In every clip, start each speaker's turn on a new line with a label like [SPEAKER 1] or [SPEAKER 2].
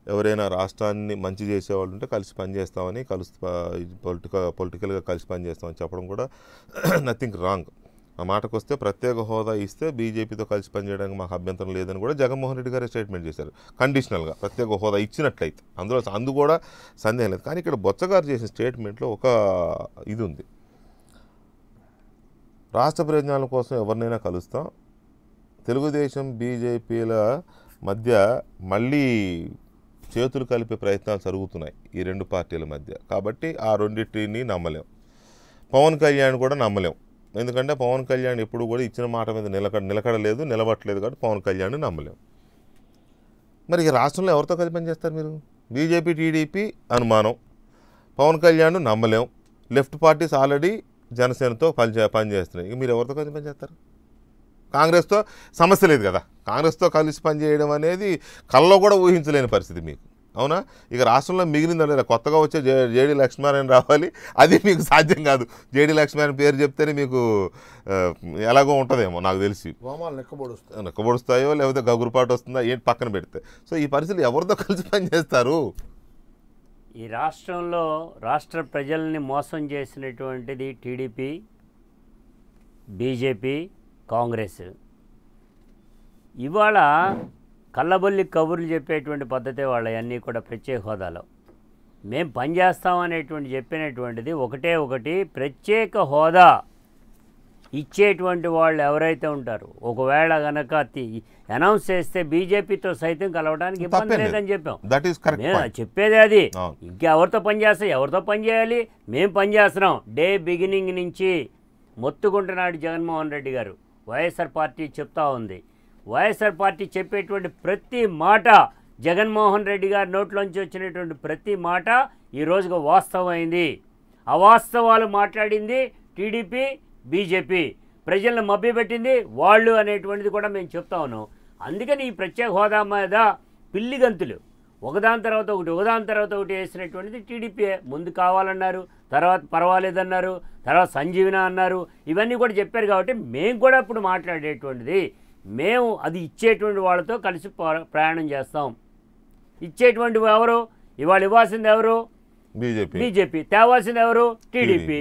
[SPEAKER 1] ఎవరైనా రాష్ట్రాన్ని మంచి చేసేవాళ్ళు ఉంటే కలిసి పనిచేస్తామని కలిసి పొలిటికల్ పొలిటికల్గా కలిసి పనిచేస్తామని చెప్పడం కూడా నథింగ్ రాంగ్ ఆ మాటకు వస్తే ప్రత్యేక హోదా ఇస్తే బీజేపీతో కలిసి పనిచేయడానికి మాకు అభ్యంతరం లేదని కూడా జగన్మోహన్ రెడ్డి గారే స్టేట్మెంట్ చేశారు కండిషనల్గా ప్రత్యేక హోదా ఇచ్చినట్లయితే అందులో అందు కూడా సందేహం లేదు కానీ ఇక్కడ బొత్స గారు చేసిన స్టేట్మెంట్లో ఒక ఇది ఉంది రాష్ట్ర ప్రయోజనాల కోసం ఎవరినైనా కలుస్తాం తెలుగుదేశం బీజేపీల మధ్య మళ్ళీ చేతులు కలిపే ప్రయత్నాలు జరుగుతున్నాయి ఈ రెండు పార్టీల మధ్య కాబట్టి ఆ రెండింటిని నమ్మలేం పవన్ కళ్యాణ్ కూడా నమ్మలేం ఎందుకంటే పవన్ కళ్యాణ్ ఎప్పుడు కూడా ఇచ్చిన మాట మీద నిలకడ నిలకడలేదు నిలబట్టలేదు కాబట్టి పవన్ కళ్యాణ్ నమ్మలేం మరి ఈ రాష్ట్రంలో ఎవరితో కలిపి పనిచేస్తారు మీరు బీజేపీ టీడీపీ అనుమానం పవన్ కళ్యాణ్ నమ్మలేం లెఫ్ట్ పార్టీస్ ఆల్రెడీ జనసేనతో పని పనిచేస్తున్నాయి ఇక మీరు ఎవరితో కలిసి పనిచేస్తారు కాంగ్రెస్తో సమస్య లేదు కదా కాంగ్రెస్తో కలిసి పనిచేయడం అనేది కల్లో కూడా ఊహించలేని పరిస్థితి మీకు అవునా ఇక రాష్ట్రంలో మిగిలిందా లేదా కొత్తగా వచ్చే జే జేడి లక్ష్మీనారాయణ రావాలి అది మీకు సాధ్యం కాదు జేడి లక్ష్మీనారాయణ పేరు చెప్తేనే మీకు ఆ, ఎలాగో ఉంటుందేమో నాకు తెలిసి
[SPEAKER 2] హోమాలు లెక్కబడుస్తాయి
[SPEAKER 1] నొక్కబడుస్తాయో లేకపోతే గగురుపాటు వస్తుందా ఏంటి పక్కన పెడితే సో ఈ పరిస్థితులు ఎవరితో కలిసి పనిచేస్తారు
[SPEAKER 3] ఈ రాష్ట్రంలో రాష్ట్ర ప్రజల్ని మోసం చేసినటువంటిది టీడీపీ బీజేపీ కాంగ్రెస్ ఇవాళ కళ్ళబొల్లి కబుర్లు చెప్పేటువంటి పద్ధతే వాళ్ళవన్నీ కూడా ప్రత్యేక హోదాలో మేం పనిచేస్తాం అనేటువంటి చెప్పినటువంటిది ఒకటే ఒకటి ప్రత్యేక హోదా ఇచ్చేటువంటి వాళ్ళు ఎవరైతే ఉంటారు ఒకవేళ గనక అనౌన్స్ చేస్తే బీజేపీతో సైతం కలవడానికి ఇబ్బంది
[SPEAKER 1] తప్పేం లేదు.
[SPEAKER 3] లేదని చెప్పాం
[SPEAKER 1] దట్ ఈస్ కరెక్ట్
[SPEAKER 3] మేము చెప్పేది అది
[SPEAKER 1] అవును.
[SPEAKER 3] ఇంకెవరితో పని చేస్తాం ఎవరితో పని చేయాలి మేము పని చేస్తున్నాం డే బిగినింగ్ నుంచి మొత్తుకుంటున్నాడు జగన్మోహన్ రెడ్డి గారు వైఎస్ఆర్ పార్టీ చెప్తా ఉంది వైఎస్ఆర్ పార్టీ చెప్పేటువంటి ప్రతి మాట జగన్మోహన్ రెడ్డి గారి నోట్లోంచి వచ్చినటువంటి ప్రతి మాట ఈ రోజుగా వాస్తవమైంది అవాస్తవాలు మాట్లాడింది టీడీపీ బీజేపీ ప్రజలను మభ్యపెట్టింది వాళ్ళు అనేటువంటిది కూడా మేము చెప్తా ఉన్నాం అందుకని ఈ ప్రత్యేక హోదా మీద పిల్లి గంతులు ఒకదాని తర్వాత ఒకటి ఒకదాని తర్వాత ఒకటి వేసినటువంటిది టీడీపీ ముందు కావాలన్నారు తర్వాత పర్వాలేదన్నారు తర్వాత సంజీవన అన్నారు ఇవన్నీ కూడా చెప్పారు కాబట్టి మేము కూడా ఇప్పుడు మాట్లాడేటువంటిది మేము అది ఇచ్చేటువంటి వాళ్ళతో కలిసి పో- ప్రయాణం చేస్తాం ఇచ్చేటువంటి ఎవరు ఇవాళ ఇవ్వాల్సింది ఎవరు
[SPEAKER 1] బీజేపీ
[SPEAKER 3] బీజేపీ తేవాల్సింది ఎవరు టీడీపీ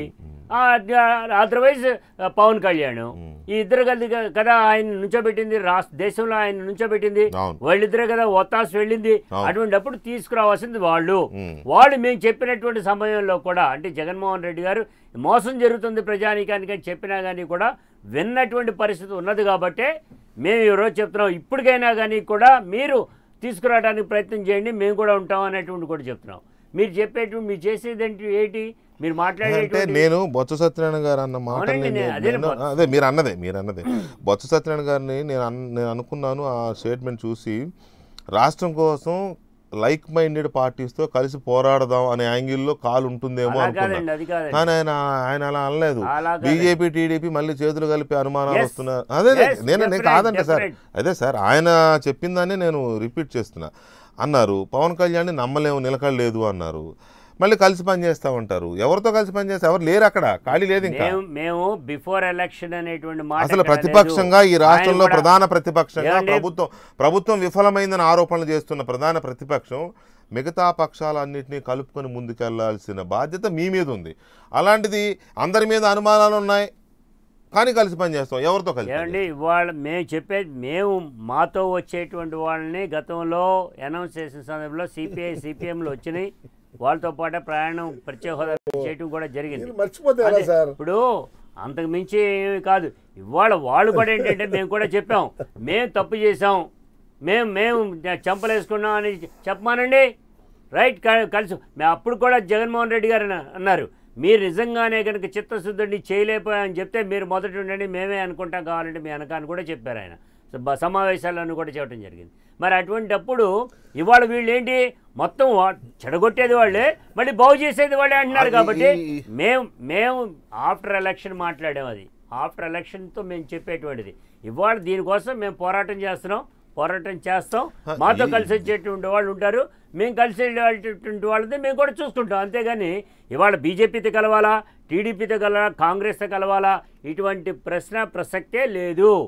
[SPEAKER 3] అదర్వైజ్ పవన్ కళ్యాణ్ ఈ ఇద్దరు కలిసి క- కదా ఆయన నుంచోబెట్టింది రాష్ట్ర దేశంలో ఆయన నుంచోబెట్టింది
[SPEAKER 1] అవును.
[SPEAKER 3] వాళ్ళిద్దరే కదా ఒత్తాసు వెళ్ళింది
[SPEAKER 1] అవును.
[SPEAKER 3] అటువంటిప్పుడు తీసుకురావాల్సింది వాళ్ళు
[SPEAKER 1] ఉమ్.
[SPEAKER 3] వాళ్ళు మేము చెప్పినటువంటి సమయంలో కూడా అంటే జగన్మోహన్ రెడ్డి గారు మోసం జరుగుతుంది ప్రజానీకానికి అని చెప్పినా కానీ కూడా విన్నటువంటి పరిస్థితి ఉన్నది కాబట్టే మేము ఈరోజు చెప్తున్నాం ఇప్పటికైనా కానీ కూడా మీరు తీసుకురావడానికి ప్రయత్నం చేయండి మేము కూడా ఉంటాం అనేటువంటి కూడా చెప్తున్నాం మీరు చెప్పేటువంటి మీరు చేసేది ఏంటి ఏంటి మీరు
[SPEAKER 1] అంటే
[SPEAKER 3] మాట్లాడేటువంటి
[SPEAKER 1] నేను బొత్స సత్యనారాయణ గారు అన్న మాటని
[SPEAKER 3] అవునండి,
[SPEAKER 1] నేను-
[SPEAKER 3] నేను- అదే
[SPEAKER 1] నేను-
[SPEAKER 3] బొత్స-
[SPEAKER 1] అదే మీరు అన్నదే మీరు అన్నదే బొత్స సత్యనారాయణ గారిని నేను అన్- నేను అనుకున్నాను ఆ స్టేట్మెంట్ చూసి రాష్ట్రం కోసం లైక్ మైండెడ్ పార్టీస్తో కలిసి పోరాడదాం అనే యాంగిల్లో కాలు ఉంటుందేమో
[SPEAKER 3] అలా
[SPEAKER 1] అనుకున్నా
[SPEAKER 3] కాదండి అది కాదండి
[SPEAKER 1] కానీ ఆయన ఆయన అలా అనలేదు
[SPEAKER 3] అలా కాదండి.
[SPEAKER 1] బీజేపీ టీడీపీ మళ్ళీ చేతులు కలిపి అనుమానాలు
[SPEAKER 3] Yes.
[SPEAKER 1] వస్తున్నారు అదే అదే,
[SPEAKER 3] Yes,
[SPEAKER 1] నేను నేను
[SPEAKER 3] definite,
[SPEAKER 1] కాదంటే సార్
[SPEAKER 3] definite.
[SPEAKER 1] అదే సార్ ఆయన చెప్పిందాన్ని నేను రిపీట్ చేస్తున్నా అన్నారు పవన్ కళ్యాణ్ నమ్మలేము నిలకడలేదు అన్నారు మళ్ళీ కలిసి పనిచేస్తామంటారు ఎవరితో కలిసి పనిచేస్తే ఎవరు లేరు అక్కడ ఖాళీ లేదు ఇంకా
[SPEAKER 3] మేము మేము బిఫోర్ ఎలక్షన్ అనేటువంటి మాట
[SPEAKER 1] అసలు
[SPEAKER 3] ఎక్కడా లేదు.
[SPEAKER 1] ప్రతిపక్షంగా ఈ రాష్ట్రంలో
[SPEAKER 3] ఆయన కూడా-
[SPEAKER 1] ప్రధాన ప్రతిపక్షంగా
[SPEAKER 3] ఏమండి?
[SPEAKER 1] ప్రభుత్వం ప్రభుత్వం విఫలమైందని ఆరోపణలు చేస్తున్న ప్రధాన ప్రతిపక్షం మిగతా పక్షాలన్నింటినీ కలుపుకొని ముందుకెళ్లాల్సిన బాధ్యత మీ మీద ఉంది అలాంటిది అందరి మీద అనుమానాలు ఉన్నాయి కానీ కలిసి పనిచేస్తాం ఎవరితో కలిసి
[SPEAKER 3] ఏమండి ఇవాళ మేము చెప్పేది మేము మాతో వచ్చేటువంటి వాళ్ళని గతంలో అనౌన్స్ చేసిన సందర్భంలో సిపిఐ సిపిఎంలు వచ్చినాయి వాళ్ళతో పాటే ప్రయాణం ప్రత్యేక హోదా చేయటం కూడా జరిగింది
[SPEAKER 2] మీరు మర్చిపోతే ఎలా
[SPEAKER 3] అదే,
[SPEAKER 2] సార్
[SPEAKER 3] ఇప్పుడు అంతకు మించి ఏమీ కాదు ఇవాళ వాళ్ళు కూడా ఏంటంటే మేము కూడా చెప్పాం మేము తప్పు చేసాం మేము మేము చంపలేసుకున్నాం అని చెప్పమానండి రైట్ క- కలిసి మే- అప్పుడు కూడా జగన్మోహన్ రెడ్డి గారు అన్న- అన్నారు మీరు నిజంగానే కనుక చిత్తశుద్ధుడిని చేయలేకపోయామని చెప్తే మీరు మొదటి ఉండండి మేమే అనుకుంటాం కావాలంటే మీ అనకాన్ని కూడా చెప్పారు ఆయన స- సమావేశాలను కూడా చెప్పడం జరిగింది మరి అటువంటప్పుడు ఇవాళ వీళ్ళు ఏంటి మొత్తం వా- చెడగొట్టేది వాళ్ళే మళ్ళీ బాగు చేసేది వాళ్ళే అంటున్నారు
[SPEAKER 1] అది
[SPEAKER 3] కాబట్టి
[SPEAKER 1] ఈ-
[SPEAKER 3] మేము మేము ఆఫ్టర్ ఎలక్షన్ మాట్లాడాం అది ఆఫ్టర్ ఎలక్షన్తో మేము చెప్పేటువంటిది ఇవాళ దీనికోసం మేము పోరాటం చేస్తున్నాం పోరాటం చేస్తాం
[SPEAKER 1] హ,
[SPEAKER 3] మాతో
[SPEAKER 1] ఈ-
[SPEAKER 3] కలిసి వచ్చేటువంటి వాళ్ళు ఉంటారు మేము కలిసి వెళ్ళేటువంటి వాళ్ళది మేము కూడా చూసుకుంటాం అంతేగాని ఇవాళ బీజేపీతో కలవాలా టీడీపీతో కలవాలా కాంగ్రెస్తో కలవాలా ఇటువంటి ప్రశ్న ప్రసక్తే లేదు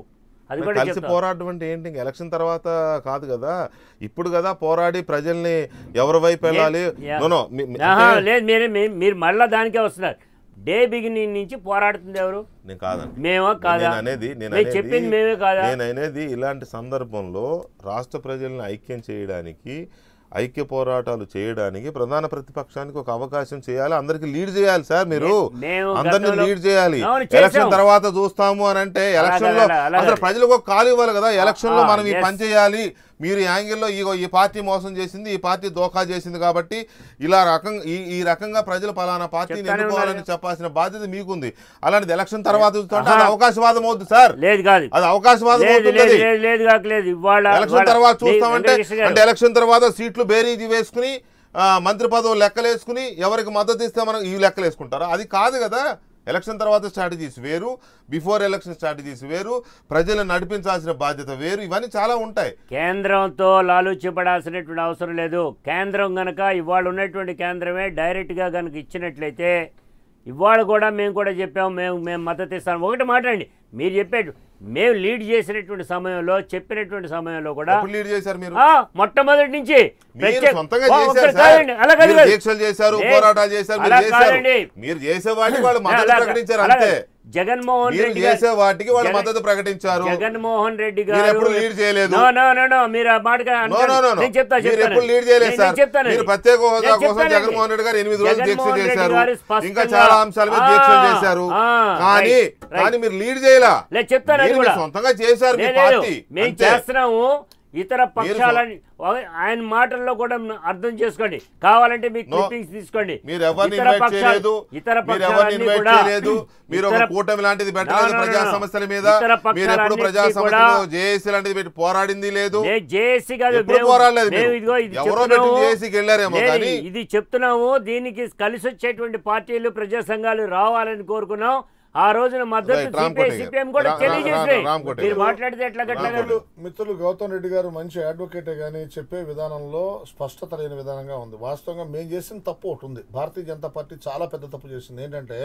[SPEAKER 3] అది
[SPEAKER 1] మరి
[SPEAKER 3] కూడా
[SPEAKER 1] కలిసి
[SPEAKER 3] చెప్తా
[SPEAKER 1] పోరాటం అంటే ఏంటి ఇంక ఎలక్షన్ తర్వాత కాదు కదా ఇప్పుడు కదా పోరాడి ప్రజల్ని ఎవరి వైపు వెళ్ళాలి
[SPEAKER 3] యా.
[SPEAKER 1] నో, నో, మీ- మీ-
[SPEAKER 3] ఆహా,
[SPEAKER 1] అంటే
[SPEAKER 3] లేదు మీరు మీ- మీరు మళ్ళా దానికే వస్తున్నారు డే బిగినింగ్ నుంచి పోరాడుతుంది ఎవరు
[SPEAKER 1] నేను కాదండి
[SPEAKER 3] మేమా కాదా
[SPEAKER 1] నేను అనేది నేను
[SPEAKER 3] నేను
[SPEAKER 1] అనేది-
[SPEAKER 3] చెప్పింది మేమే కాదా
[SPEAKER 1] నేను అనేది ఇలాంటి సందర్భంలో రాష్ట్ర ప్రజల్ని ఐక్యం చేయడానికి ఐక్య పోరాటాలు చేయడానికి ప్రధాన ప్రతిపక్షానికి ఒక అవకాశం చేయాలి అందరికి లీడ్ చేయాలి సార్ మీరు
[SPEAKER 3] మేము
[SPEAKER 1] అందరిని
[SPEAKER 3] గతంలో-
[SPEAKER 1] లీడ్ చేయాలి
[SPEAKER 3] అవును, చేశాం.
[SPEAKER 1] ఎలక్షన్ తర్వాత చూస్తాము అని అంటే ఎలక్షన్ లో
[SPEAKER 3] అలాగే, అలాగే.
[SPEAKER 1] అసలు ప్రజలకు ఒక కాలు ఇవ్వాలి కదా ఎలక్షన్ లో
[SPEAKER 3] ఆ,
[SPEAKER 1] మనం ఈ
[SPEAKER 3] yes.
[SPEAKER 1] పని చేయాలి మీరు ఈ యాంగిల్లో ఇగో ఈ పార్టీ మోసం చేసింది ఈ పార్టీ దోఖా చేసింది కాబట్టి ఇలా రకం ఈ ఈ రకంగా ప్రజలు పలానా పార్టీని
[SPEAKER 3] చెప్తానే
[SPEAKER 1] ఎన్నుకోవాలని
[SPEAKER 3] ఉన్నారు.
[SPEAKER 1] చెప్పాల్సిన బాధ్యత మీకుంది అలాంటిది ఎలక్షన్ తర్వాత చూస్తుంటే
[SPEAKER 3] ఆహా.
[SPEAKER 1] అది అవకాశవాదం అవుద్ది సార్
[SPEAKER 3] లేదు కాదు
[SPEAKER 1] అది అవకాశవాదం
[SPEAKER 3] లేదు
[SPEAKER 1] అవుతుంది
[SPEAKER 3] లేదు
[SPEAKER 1] అది.
[SPEAKER 3] లేదు లేదు కాకలేదు ఇవాళ
[SPEAKER 1] ఎలక్షన్
[SPEAKER 3] ఇవాళ
[SPEAKER 1] తర్వాత
[SPEAKER 3] మీ
[SPEAKER 1] చూస్తామంటే
[SPEAKER 3] వెంకటకృష్ణ గారు,
[SPEAKER 1] అంటే ఎలక్షన్ తర్వాత సీట్లు బేరీజీ వేసుకుని ఆ, మంత్రి పదవులు లెక్కలేసుకుని ఎవరికి మద్దతు ఇస్తే మనం ఈ లెక్కలు వేసుకుంటారా అది కాదు కదా ఎలక్షన్ తర్వాత స్ట్రాటజీస్ వేరు బిఫోర్ ఎలక్షన్ స్ట్రాటజీస్ వేరు ప్రజలను నడిపించాల్సిన బాధ్యత వేరు ఇవన్నీ చాలా ఉంటాయి
[SPEAKER 3] కేంద్రంతో లాలూచిపడాల్సినటువంటి అవసరం లేదు కేంద్రం గనక ఇవాళ ఉన్నటువంటి కేంద్రమే డైరెక్ట్గా గనక ఇచ్చినట్లయితే ఇవాళ కూడా మేము కూడా చెప్పాము మేము మేము మద్దతు ఇస్తాం ఒకటి మాట్లాడండి మీరు చెప్పేటు మేము లీడ్ చేసినటువంటి సమయంలో చెప్పినటువంటి సమయంలో కూడా
[SPEAKER 1] ఎప్పుడు లీడ్ చేశారు మీరు
[SPEAKER 3] ఆ, మొట్టమొదటి నుంచి
[SPEAKER 1] మీరు
[SPEAKER 3] ప్రత్యేక-
[SPEAKER 1] సొంతంగా
[SPEAKER 3] ఓ,
[SPEAKER 1] చేశారు
[SPEAKER 3] ఒక్కటి
[SPEAKER 1] సార్
[SPEAKER 3] కాదండి, అలా కాదు
[SPEAKER 1] మీరు
[SPEAKER 3] కాదు.
[SPEAKER 1] దీక్షలు చేశారు
[SPEAKER 3] లేదు,
[SPEAKER 1] పోరాటాలు చేశారు మీరు
[SPEAKER 3] అలా
[SPEAKER 1] చేశారు
[SPEAKER 3] కాదండి.
[SPEAKER 1] మీరు చేసే వాటికి వాళ్ళు మద్దతు
[SPEAKER 3] అలా-
[SPEAKER 1] ప్రకటించారు
[SPEAKER 3] అలా
[SPEAKER 1] అంతే
[SPEAKER 3] కాదు. జగన్మోహన్
[SPEAKER 1] మీరు
[SPEAKER 3] రెడ్డి గారు-
[SPEAKER 1] చేసే వాటికి వాళ్ళు
[SPEAKER 3] జగన్-
[SPEAKER 1] మద్దతు ప్రకటించారు
[SPEAKER 3] జగన్మోహన్ రెడ్డి
[SPEAKER 1] మీరు
[SPEAKER 3] గారు
[SPEAKER 1] ఎప్పుడు లీడ్ చేయలేదు.
[SPEAKER 3] నో నో నో నో మీరు ఆ మాట
[SPEAKER 1] నో నో నో నో.
[SPEAKER 3] నేను చెప్తా
[SPEAKER 1] మీరు
[SPEAKER 3] చెప్తాను.
[SPEAKER 1] ఎప్పుడు లీడ్ చేయలేదు
[SPEAKER 3] నేను-
[SPEAKER 1] సార్
[SPEAKER 3] నేను చెప్తాను.
[SPEAKER 1] మీరు ప్రత్యేక హోదా
[SPEAKER 3] నేను
[SPEAKER 1] కోసం
[SPEAKER 3] చెప్తానండి.
[SPEAKER 1] జగన్మోహన్ రెడ్డి గారు ఎనిమిది రోజులు దీక్ష
[SPEAKER 3] జగన్మోహన్ రెడ్డి
[SPEAKER 1] చేశారు
[SPEAKER 3] గారు
[SPEAKER 1] ఇంకా
[SPEAKER 3] స్పష్టంగా-
[SPEAKER 1] చాలా అంశాల మీద
[SPEAKER 3] ఆ,
[SPEAKER 1] దీక్షలు చేశారు
[SPEAKER 3] ఆ,
[SPEAKER 1] కానీ
[SPEAKER 3] రైట్, రైట్.
[SPEAKER 1] కానీ మీరు లీడ్ చేయలా
[SPEAKER 3] లేదు చెప్తాను అది
[SPEAKER 1] మీరు
[SPEAKER 3] కూడా
[SPEAKER 1] సొంతంగా చేశారు మీ
[SPEAKER 3] లేదు, లేదు.
[SPEAKER 1] పార్టీ
[SPEAKER 3] మేము
[SPEAKER 1] అంతే.
[SPEAKER 3] చేస్తున్నాము ఇతర పక్షాలని ఆయన మాటల్లో కూడా అర్థం చేసుకోండి కావాలంటే మీకు
[SPEAKER 1] No.
[SPEAKER 3] క్లిప్పింగ్స్ తీసుకోండి
[SPEAKER 1] మీరు ఎవరిని
[SPEAKER 3] ఇతర
[SPEAKER 1] ఇన్వైట్
[SPEAKER 3] పక్షాలు-
[SPEAKER 1] చేయలేదు
[SPEAKER 3] ఇతర
[SPEAKER 1] మీరు ఎవరిని
[SPEAKER 3] పక్షాలన్నీ
[SPEAKER 1] ఇన్వైట్
[SPEAKER 3] కూడా
[SPEAKER 1] చేయలేదు మీరు ఒక
[SPEAKER 3] ఇతర-
[SPEAKER 1] కూటమి లాంటిది
[SPEAKER 3] No,
[SPEAKER 1] పెట్టలేదు
[SPEAKER 3] no, no,
[SPEAKER 1] ప్రజా
[SPEAKER 3] no.
[SPEAKER 1] సమస్యల మీద
[SPEAKER 3] ఇతర
[SPEAKER 1] మీరు ఎప్పుడు ప్రజా
[SPEAKER 3] పక్షాలన్నిటికీ
[SPEAKER 1] సమస్యలు
[SPEAKER 3] కూడా-
[SPEAKER 1] జేఏసీ లాంటిది పెట్టి పోరాడింది లేదు
[SPEAKER 3] నేను జేఏసీ కాదు
[SPEAKER 1] ఎప్పుడు
[SPEAKER 3] మేము-
[SPEAKER 1] పోరాడలేదు
[SPEAKER 3] మేము
[SPEAKER 1] మీరు.
[SPEAKER 3] ఇదిగో ఇది
[SPEAKER 1] ఎవరో
[SPEAKER 3] చెప్తున్నాము.
[SPEAKER 1] పెట్టి జేఏసీకి వెళ్ళారేమో
[SPEAKER 3] లేదు,
[SPEAKER 1] కానీ
[SPEAKER 3] ఇది చెప్తున్నాము దీనికి కలిసి వచ్చేటువంటి పార్టీలు ప్రజా సంఘాలు రావాలని కోరుకున్నాం ఆ రోజున మద్దతు
[SPEAKER 1] Right, రామ్
[SPEAKER 3] సిపిఐ
[SPEAKER 1] కోటయ్య గారు.
[SPEAKER 3] సిపిఎం కూడా
[SPEAKER 1] రా- రా-
[SPEAKER 3] తెలియజేసినాయి
[SPEAKER 1] రా- రామ్ కోటయ్య
[SPEAKER 3] మీరు
[SPEAKER 1] గారు.
[SPEAKER 3] మాట్లాడితే ఎట్లా గట్లా
[SPEAKER 1] రామ్
[SPEAKER 3] కాదు.
[SPEAKER 1] కోటయ్య.
[SPEAKER 2] మిత్రులు గౌతమ్ రెడ్డి గారు మంచి అడ్వకేటే కానీ చెప్పే విధానంలో స్పష్టత లేని విధానంగా ఉంది వాస్తవంగా మేము చేసిన తప్పు ఒకటి ఉంది భారతీయ జనతా పార్టీ చాలా పెద్ద తప్పు చేసింది ఏంటంటే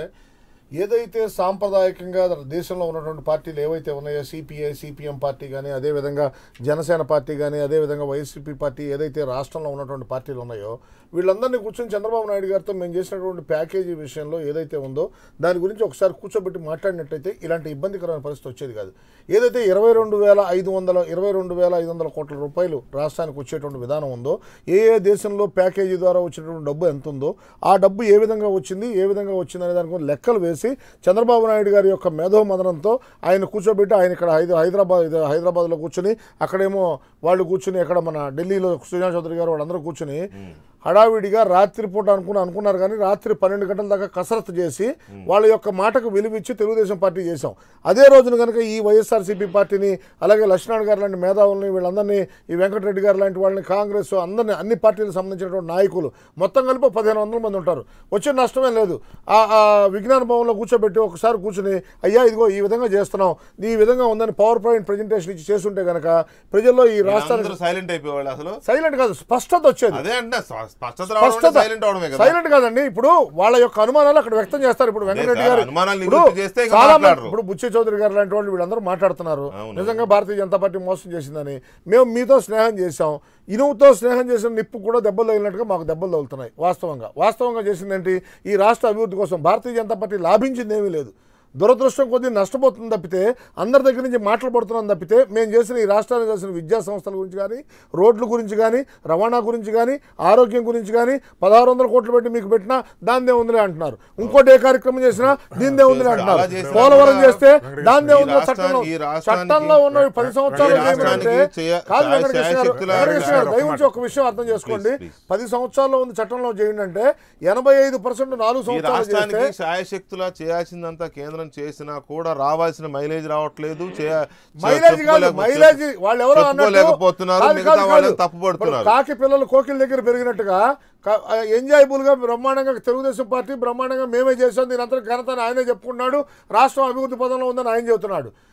[SPEAKER 2] ఏదైతే సాంప్రదాయకంగా దేశంలో ఉన్నటువంటి పార్టీలు ఏవైతే ఉన్నాయో సిపిఐ సిపిఎం పార్టీ కానీ అదేవిధంగా జనసేన పార్టీ కానీ అదేవిధంగా వైసీపీ పార్టీ ఏదైతే రాష్ట్రంలో ఉన్నటువంటి పార్టీలు ఉన్నాయో వీళ్ళందరినీ కూర్చొని చంద్రబాబు నాయుడు గారితో మేము చేసినటువంటి ప్యాకేజీ విషయంలో ఏదైతే ఉందో దాని గురించి ఒకసారి కూర్చోబెట్టి మాట్లాడినట్టయితే ఇలాంటి ఇబ్బందికరమైన పరిస్థితి వచ్చేది కాదు ఏదైతే ఇరవై రెండు వేల ఐదు వందల ఇరవై రెండు వేల ఐదు వందల కోట్ల రూపాయలు రాష్ట్రానికి వచ్చేటువంటి విధానం ఉందో ఏ ఏ దేశంలో ప్యాకేజీ ద్వారా వచ్చేటువంటి డబ్బు ఎంత ఉందో ఆ డబ్బు ఏ విధంగా వచ్చింది ఏ విధంగా వచ్చింది అనే దానికి లెక్కలు వేసి చంద్రబాబు నాయుడు గారి యొక్క మేధో మదనంతో ఆయన కూర్చోబెట్టి ఆయన ఇక్కడ హైద హైదరాబాద్ ఇది హైదరాబాద్లో కూర్చుని అక్కడేమో వాళ్ళు కూర్చుని అక్కడ మన ఢిల్లీలో సుజనా చౌదరి గారు వాళ్ళందరూ కూర్చుని హడావిడిగా రాత్రిపూట అనుకుని అనుకున్నారు కానీ రాత్రి పన్నెండు గంటల దాకా కసరత్తు చేసి వాళ్ళ యొక్క మాటకు విలువిచ్చి తెలుగుదేశం పార్టీ చేశాం అదే రోజున కనుక ఈ వైఎస్ఆర్సీపీ పార్టీని అలాగే లక్ష్మణ్ గారు లాంటి మేధావుల్ని వీళ్ళందరినీ ఈ వెంకటరెడ్డి గారు లాంటి వాళ్ళని కాంగ్రెస్ అందరినీ అన్ని పార్టీలకు సంబంధించినటువంటి నాయకులు మొత్తం కలిపి పదిహేను వందల మంది ఉంటారు వచ్చే నష్టమే లేదు ఆ ఆ విజ్ఞాన భవన్లో కూర్చోబెట్టి ఒకసారి కూర్చుని అయ్యా ఇదిగో ఈ విధంగా చేస్తున్నాం ఈ విధంగా ఉందని పవర్ పాయింట్ ప్రజెంటేషన్ ఇచ్చి చేస్తుంటే కనుక ప్రజల్లో ఈ రాష్ట్రానికి
[SPEAKER 1] అందరూ సైలెంట్ అయిపోయేవాళ్ళు అసలు
[SPEAKER 2] సైలెంట్ కాదు స్పష్టత వచ్చేది
[SPEAKER 1] అదే అంటే స్ప- స్పష్టత
[SPEAKER 2] స్పష్టత
[SPEAKER 1] సైలెంట్ అవడమే కదా
[SPEAKER 2] సైలెంట్ కాదండి ఇప్పుడు వాళ్ళ యొక్క అనుమానాలు అక్కడ వ్యక్తం చేస్తారు ఇప్పుడు వెంకటరెడ్డి
[SPEAKER 1] సార్,
[SPEAKER 2] గారు
[SPEAKER 1] అనుమానాలు
[SPEAKER 2] ఇప్పుడు
[SPEAKER 1] నివృత్తి చేస్తే ఇంకా
[SPEAKER 2] చాలా మంది
[SPEAKER 1] మాట్లాడరు.
[SPEAKER 2] ఇప్పుడు బుచ్చి చౌదరి గారు లాంటి వాళ్ళు వీళ్ళందరూ మాట్లాడుతున్నారు
[SPEAKER 1] అవును.
[SPEAKER 2] నిజంగా భారతీయ జనతా పార్టీ మోసం చేసిందని మేము మీతో స్నేహం చేశాం ఇనువుతో స్నేహం చేసిన నిప్పు కూడా దెబ్బలు తగిలినట్టుగా మాకు దెబ్బలు తగులుతున్నాయి వాస్తవంగా వాస్తవంగా చేసిందేంటి ఈ రాష్ట్ర అభివృద్ధి కోసం భారతీయ జనతా పార్టీ లాభించింది ఏమీ లేదు దురదృష్టం కొద్దీ నష్టపోతుంది తప్పితే అందరి దగ్గర నుంచి మాటలు పడుతున్నాం తప్పితే మేము చేసిన ఈ రాష్ట్రానికి చేసిన విద్యా సంస్థల గురించి కానీ రోడ్ల గురించి కానీ రవాణా గురించి కానీ ఆరోగ్యం గురించి కానీ పదహారు వందల కోట్లు పెట్టి మీకు పెట్టినా దానిదే ఉందిలే అంటున్నారు ఇంకోటి ఏ కార్యక్రమం చేసినా దీనిదే ఉందిలే అంటున్నారు
[SPEAKER 1] అలా చేసినా
[SPEAKER 2] పోలవరం
[SPEAKER 1] కూడా
[SPEAKER 2] చేస్తే దానిదే
[SPEAKER 1] ఈ
[SPEAKER 2] ఉందో
[SPEAKER 1] రాష్ట్రానికి-
[SPEAKER 2] చట్టంలో
[SPEAKER 1] ఈ రాష్ట్రానికి-
[SPEAKER 2] చట్టంలో ఉన్న ఈ పది సంవత్సరాలు
[SPEAKER 1] ఈ రాష్ట్రానికి
[SPEAKER 2] చేయమంటే
[SPEAKER 1] చేయ-
[SPEAKER 2] కాదు
[SPEAKER 1] శాయ-
[SPEAKER 2] వెంకటకృష్ణ గారు
[SPEAKER 1] శాయశక్తులా
[SPEAKER 2] వెంకటకృష్ణ గారు
[SPEAKER 1] ఒక్క
[SPEAKER 2] దయవుంచి ఒక విషయం అర్థం చేసుకోండి
[SPEAKER 1] Please, please.
[SPEAKER 2] పది సంవత్సరాల్లో ఉంది చట్టంలో చేయండి అంటే ఎనభై ఐదు పర్సెంట్ నాలుగు
[SPEAKER 1] ఈ
[SPEAKER 2] సంవత్సరాలు చేస్తే
[SPEAKER 1] రాష్ట్రానికి శాయశక్తులా చేయాల్సిందంతా కేంద్రం చేసినా కూడా రావాల్సిన మైలేజ్ రావట్లేదు చేయ-
[SPEAKER 2] మైలేజ్ కాదు
[SPEAKER 1] చెప్పుకోలేకపో-
[SPEAKER 2] మైలేజ్ వాళ్ళు ఎవరో అన్నట్టు
[SPEAKER 1] చెప్పుకోలేకపోతున్నారు
[SPEAKER 2] కాదు,
[SPEAKER 1] మిగతా
[SPEAKER 2] కాదు,
[SPEAKER 1] వాళ్ళని
[SPEAKER 2] కాదు.
[SPEAKER 1] తప్పుపడుతున్నారు
[SPEAKER 2] ఇప్పుడు కాకి పిల్లలు కోకిల దగ్గర పెరిగినట్టుగా ఎంజాయబుల్ గా బ్రహ్మాండంగా తెలుగుదేశం పార్టీ బ్రహ్మాండంగా మేమే చేసాం దీని అంతా ఘనత ఆయనే చెప్పుకున్నాడు రాష్ట్రం అభివృద్ధి పదంలో ఉందని ఆయన చెబుతున్నాడు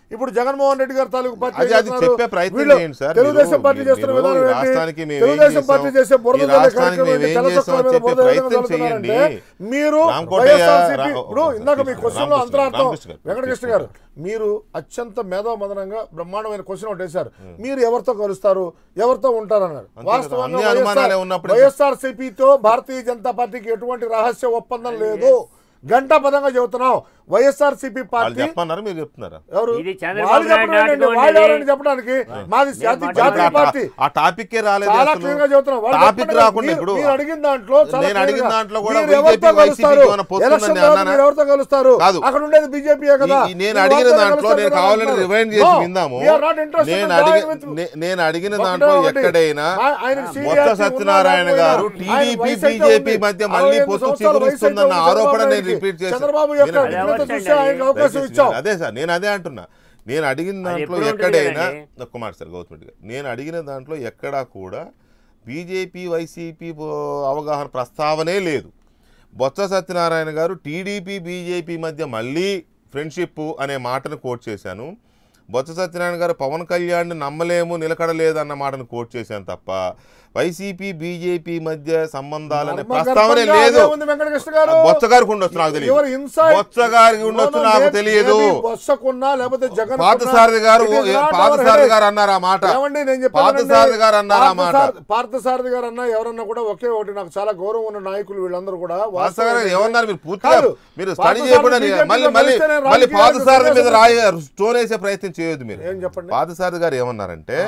[SPEAKER 2] ఇప్పుడు జగన్మోహన్ రెడ్డి గారు తాలూకు పార్టీ
[SPEAKER 1] అది-
[SPEAKER 2] ఏం
[SPEAKER 1] అది
[SPEAKER 2] చేస్తున్నారు?
[SPEAKER 1] చెప్పే ప్రయత్నం
[SPEAKER 2] వీళ్ళు
[SPEAKER 1] చేయండి సార్.
[SPEAKER 2] తెలుగుదేశం
[SPEAKER 1] మీరు-
[SPEAKER 2] పార్టీ
[SPEAKER 1] మీరు-
[SPEAKER 2] చేస్తున్న
[SPEAKER 1] మీరు
[SPEAKER 2] విధానం
[SPEAKER 1] ఈ
[SPEAKER 2] ఏంటి?
[SPEAKER 1] రాష్ట్రానికి మేము ఏం
[SPEAKER 2] తెలుగుదేశం
[SPEAKER 1] చేసాం?
[SPEAKER 2] పార్టీ చేసే బురద
[SPEAKER 1] ఈ
[SPEAKER 2] జల్లే
[SPEAKER 1] రాష్ట్రానికి
[SPEAKER 2] కార్యక్రమం
[SPEAKER 1] మేము
[SPEAKER 2] ఏంటి?
[SPEAKER 1] ఏం
[SPEAKER 2] తెల్ల
[SPEAKER 1] చేసాం
[SPEAKER 2] చొక్కాల మీద
[SPEAKER 1] చెప్పే
[SPEAKER 2] బురద జల్లడం
[SPEAKER 1] ప్రయత్నం
[SPEAKER 2] జరుగుతున్నారంటే
[SPEAKER 1] చేయండి.
[SPEAKER 2] మీరు
[SPEAKER 1] రామకోటయ్య,
[SPEAKER 2] వైఎస్ఆర్సీపీ
[SPEAKER 1] రా-
[SPEAKER 2] ఇప్పుడు ఇందాక మీ
[SPEAKER 1] రామకృష్ణ
[SPEAKER 2] క్వశ్చన్ లో
[SPEAKER 1] గారు,
[SPEAKER 2] అంతరార్థం
[SPEAKER 1] రామకృష్ణ గారు,
[SPEAKER 2] వెంకటకృష్ణ గారు మీరు అత్యంత మేధోమదనంగా బ్రహ్మాండమైన క్వశ్చన్ ఒకటి వేశారు మీరు ఎవరితో కలుస్తారు ఎవరితో ఉంటారన్నారు
[SPEAKER 1] అంతే కదా,
[SPEAKER 2] వాస్తవంగా
[SPEAKER 1] అన్ని అనుమానాలే ఉన్నప్పుడు
[SPEAKER 2] వైఎస్ఆర్ సిపితో భారతీయ జనతా పార్టీకి ఎటువంటి రహస్య ఒప్పందం లేదు గంటా పదంగా చెబుతున్నాం వైఎస్ఆర్ సిపి
[SPEAKER 1] వాళ్ళు
[SPEAKER 2] పార్టీ
[SPEAKER 1] చెప్పన్నారు మీరు చెప్తున్నారా
[SPEAKER 2] ఎవరు
[SPEAKER 3] ఇది చంద్రబాబు
[SPEAKER 2] వాళ్ళు
[SPEAKER 3] నాయుడు
[SPEAKER 2] చెప్పడం ఏంటండి?
[SPEAKER 3] నాటుకోండి.
[SPEAKER 2] వాళ్ళు ఎవరని చెప్పడానికి మాది జాతి
[SPEAKER 3] నేను
[SPEAKER 2] జాతీయ
[SPEAKER 1] ఆ-
[SPEAKER 2] పార్టీ
[SPEAKER 1] ఆ టాపిక్ రాలేదు
[SPEAKER 2] చాలా
[SPEAKER 1] అసలు.
[SPEAKER 2] క్లియర్ గా చెబుతున్నాం వాళ్ళు
[SPEAKER 1] టాపిక్
[SPEAKER 2] చెప్పండి
[SPEAKER 1] రాకుండా
[SPEAKER 2] మీరు-
[SPEAKER 1] ఇప్పుడు
[SPEAKER 2] మీరు అడిగిన దాంట్లో చాలా
[SPEAKER 1] నేను అడిగిన
[SPEAKER 2] clear గా
[SPEAKER 1] దాంట్లో కూడా
[SPEAKER 2] మీరు
[SPEAKER 1] BJP,
[SPEAKER 2] ఎవరితో
[SPEAKER 1] YCP
[SPEAKER 2] కలుస్తారు?
[SPEAKER 1] ఏమైనా పొత్తుందని
[SPEAKER 2] ఎలక్షన్ తర్వాత
[SPEAKER 1] అన్నానా?
[SPEAKER 2] మీరు ఎవరితో కలుస్తారు
[SPEAKER 1] కాదు.
[SPEAKER 2] అక్కడ ఉండేది బీజేపీ కదా
[SPEAKER 1] ఈ- ఈ నేను అడిగిన దాంట్లో నేను కావాలని రివైండ్ చేసి విందాము నేను అడిగి నే- నేను అడిగిన దాంట్లో ఎక్కడైనా బొత్స సత్యనారాయణ గారు టీడీపీ బీజేపీ మధ్య మళ్ళీ పొత్తు చిగురుస్తుందన్న ఆరోపణ నేను రిపీట్ చేశాను
[SPEAKER 2] చంద్రబాబు యొక్క
[SPEAKER 1] నేను
[SPEAKER 2] విఘ్నత
[SPEAKER 3] అడగండి.
[SPEAKER 2] చూసి ఆయనకు అవకాశం
[SPEAKER 1] దయచేసి
[SPEAKER 2] ఇచ్చాం
[SPEAKER 1] నేను అదే సార్ నేను అదే అంటున్నా నేను అడిగిన దాంట్లో
[SPEAKER 3] ఎప్పుడు ఉంటుంది
[SPEAKER 1] ఎక్కడైనా
[SPEAKER 3] కదండి?
[SPEAKER 1] ఒక్క మాట సార్ గౌతమ్ రెడ్డి గారు నేను అడిగిన దాంట్లో ఎక్కడా కూడా బీజేపీ వైసీపీ అవగాహన ప్రస్తావనే లేదు బొత్స సత్యనారాయణ గారు టీడీపీ బీజేపీ మధ్య మళ్ళీ ఫ్రెండ్షిప్ అనే మాటను కోట్ చేశాను బొత్స సత్యనారాయణ గారు పవన్ కళ్యాణ్ నమ్మలేము నిలకడలేదు అన్న మాటను కోట్ చేశాను తప్ప వైసీపీ బీజేపీ మధ్య సంబంధాలనే ప్రస్తావనే
[SPEAKER 2] మర్మగర్భంగా
[SPEAKER 1] లేదు
[SPEAKER 2] అదే ఉంది వెంకటకృష్ణ గారు.
[SPEAKER 1] బొత్స గారికి ఉండొచ్చు నాకు తెలియదు
[SPEAKER 2] ఎవరు inside-
[SPEAKER 1] బొత్స గారికి ఉండొచ్చు
[SPEAKER 2] No, no,
[SPEAKER 1] నాకు
[SPEAKER 2] maybe-
[SPEAKER 1] తెలియదు
[SPEAKER 2] maybe బొత్సకున్నా లేకపోతే జగన్
[SPEAKER 1] పార్థసారథి గారు పార్థసారథి గారు అన్నారు ఆ మాట
[SPEAKER 2] ఏమండి నేను చెప్పాను
[SPEAKER 1] పార్థసారథి గారు అన్నారు ఆ మాట
[SPEAKER 2] పార్థసారథి గారు అన్న ఎవరన్నా కూడా ఒకే ఒకటి నాకు చాలా గౌరవం ఉన్న నాయకులు వీళ్ళందరూ కూడా
[SPEAKER 1] పార్థసారథి గారు
[SPEAKER 2] వాస్తవంగా
[SPEAKER 1] ఏమన్నారు మీరు పూర్తిగా
[SPEAKER 2] కాదు.
[SPEAKER 1] మీరు స్టడీ
[SPEAKER 2] పార్థసారథి
[SPEAKER 1] చేయకుండా
[SPEAKER 2] BJP
[SPEAKER 1] మళ్ళీ
[SPEAKER 2] లో
[SPEAKER 1] మళ్ళీ
[SPEAKER 2] కలిస్తేనే
[SPEAKER 1] మళ్ళీ
[SPEAKER 2] రాజకీయాలకు
[SPEAKER 1] పార్థసారథి మీద
[SPEAKER 2] వ్యత్యాసం
[SPEAKER 1] రాయ స్టోన్ వేసే ప్రయత్నం చేయొద్దు మీరు
[SPEAKER 2] ఏం చెప్పండి
[SPEAKER 1] పార్థసారథి గారు ఏమన్నారంటే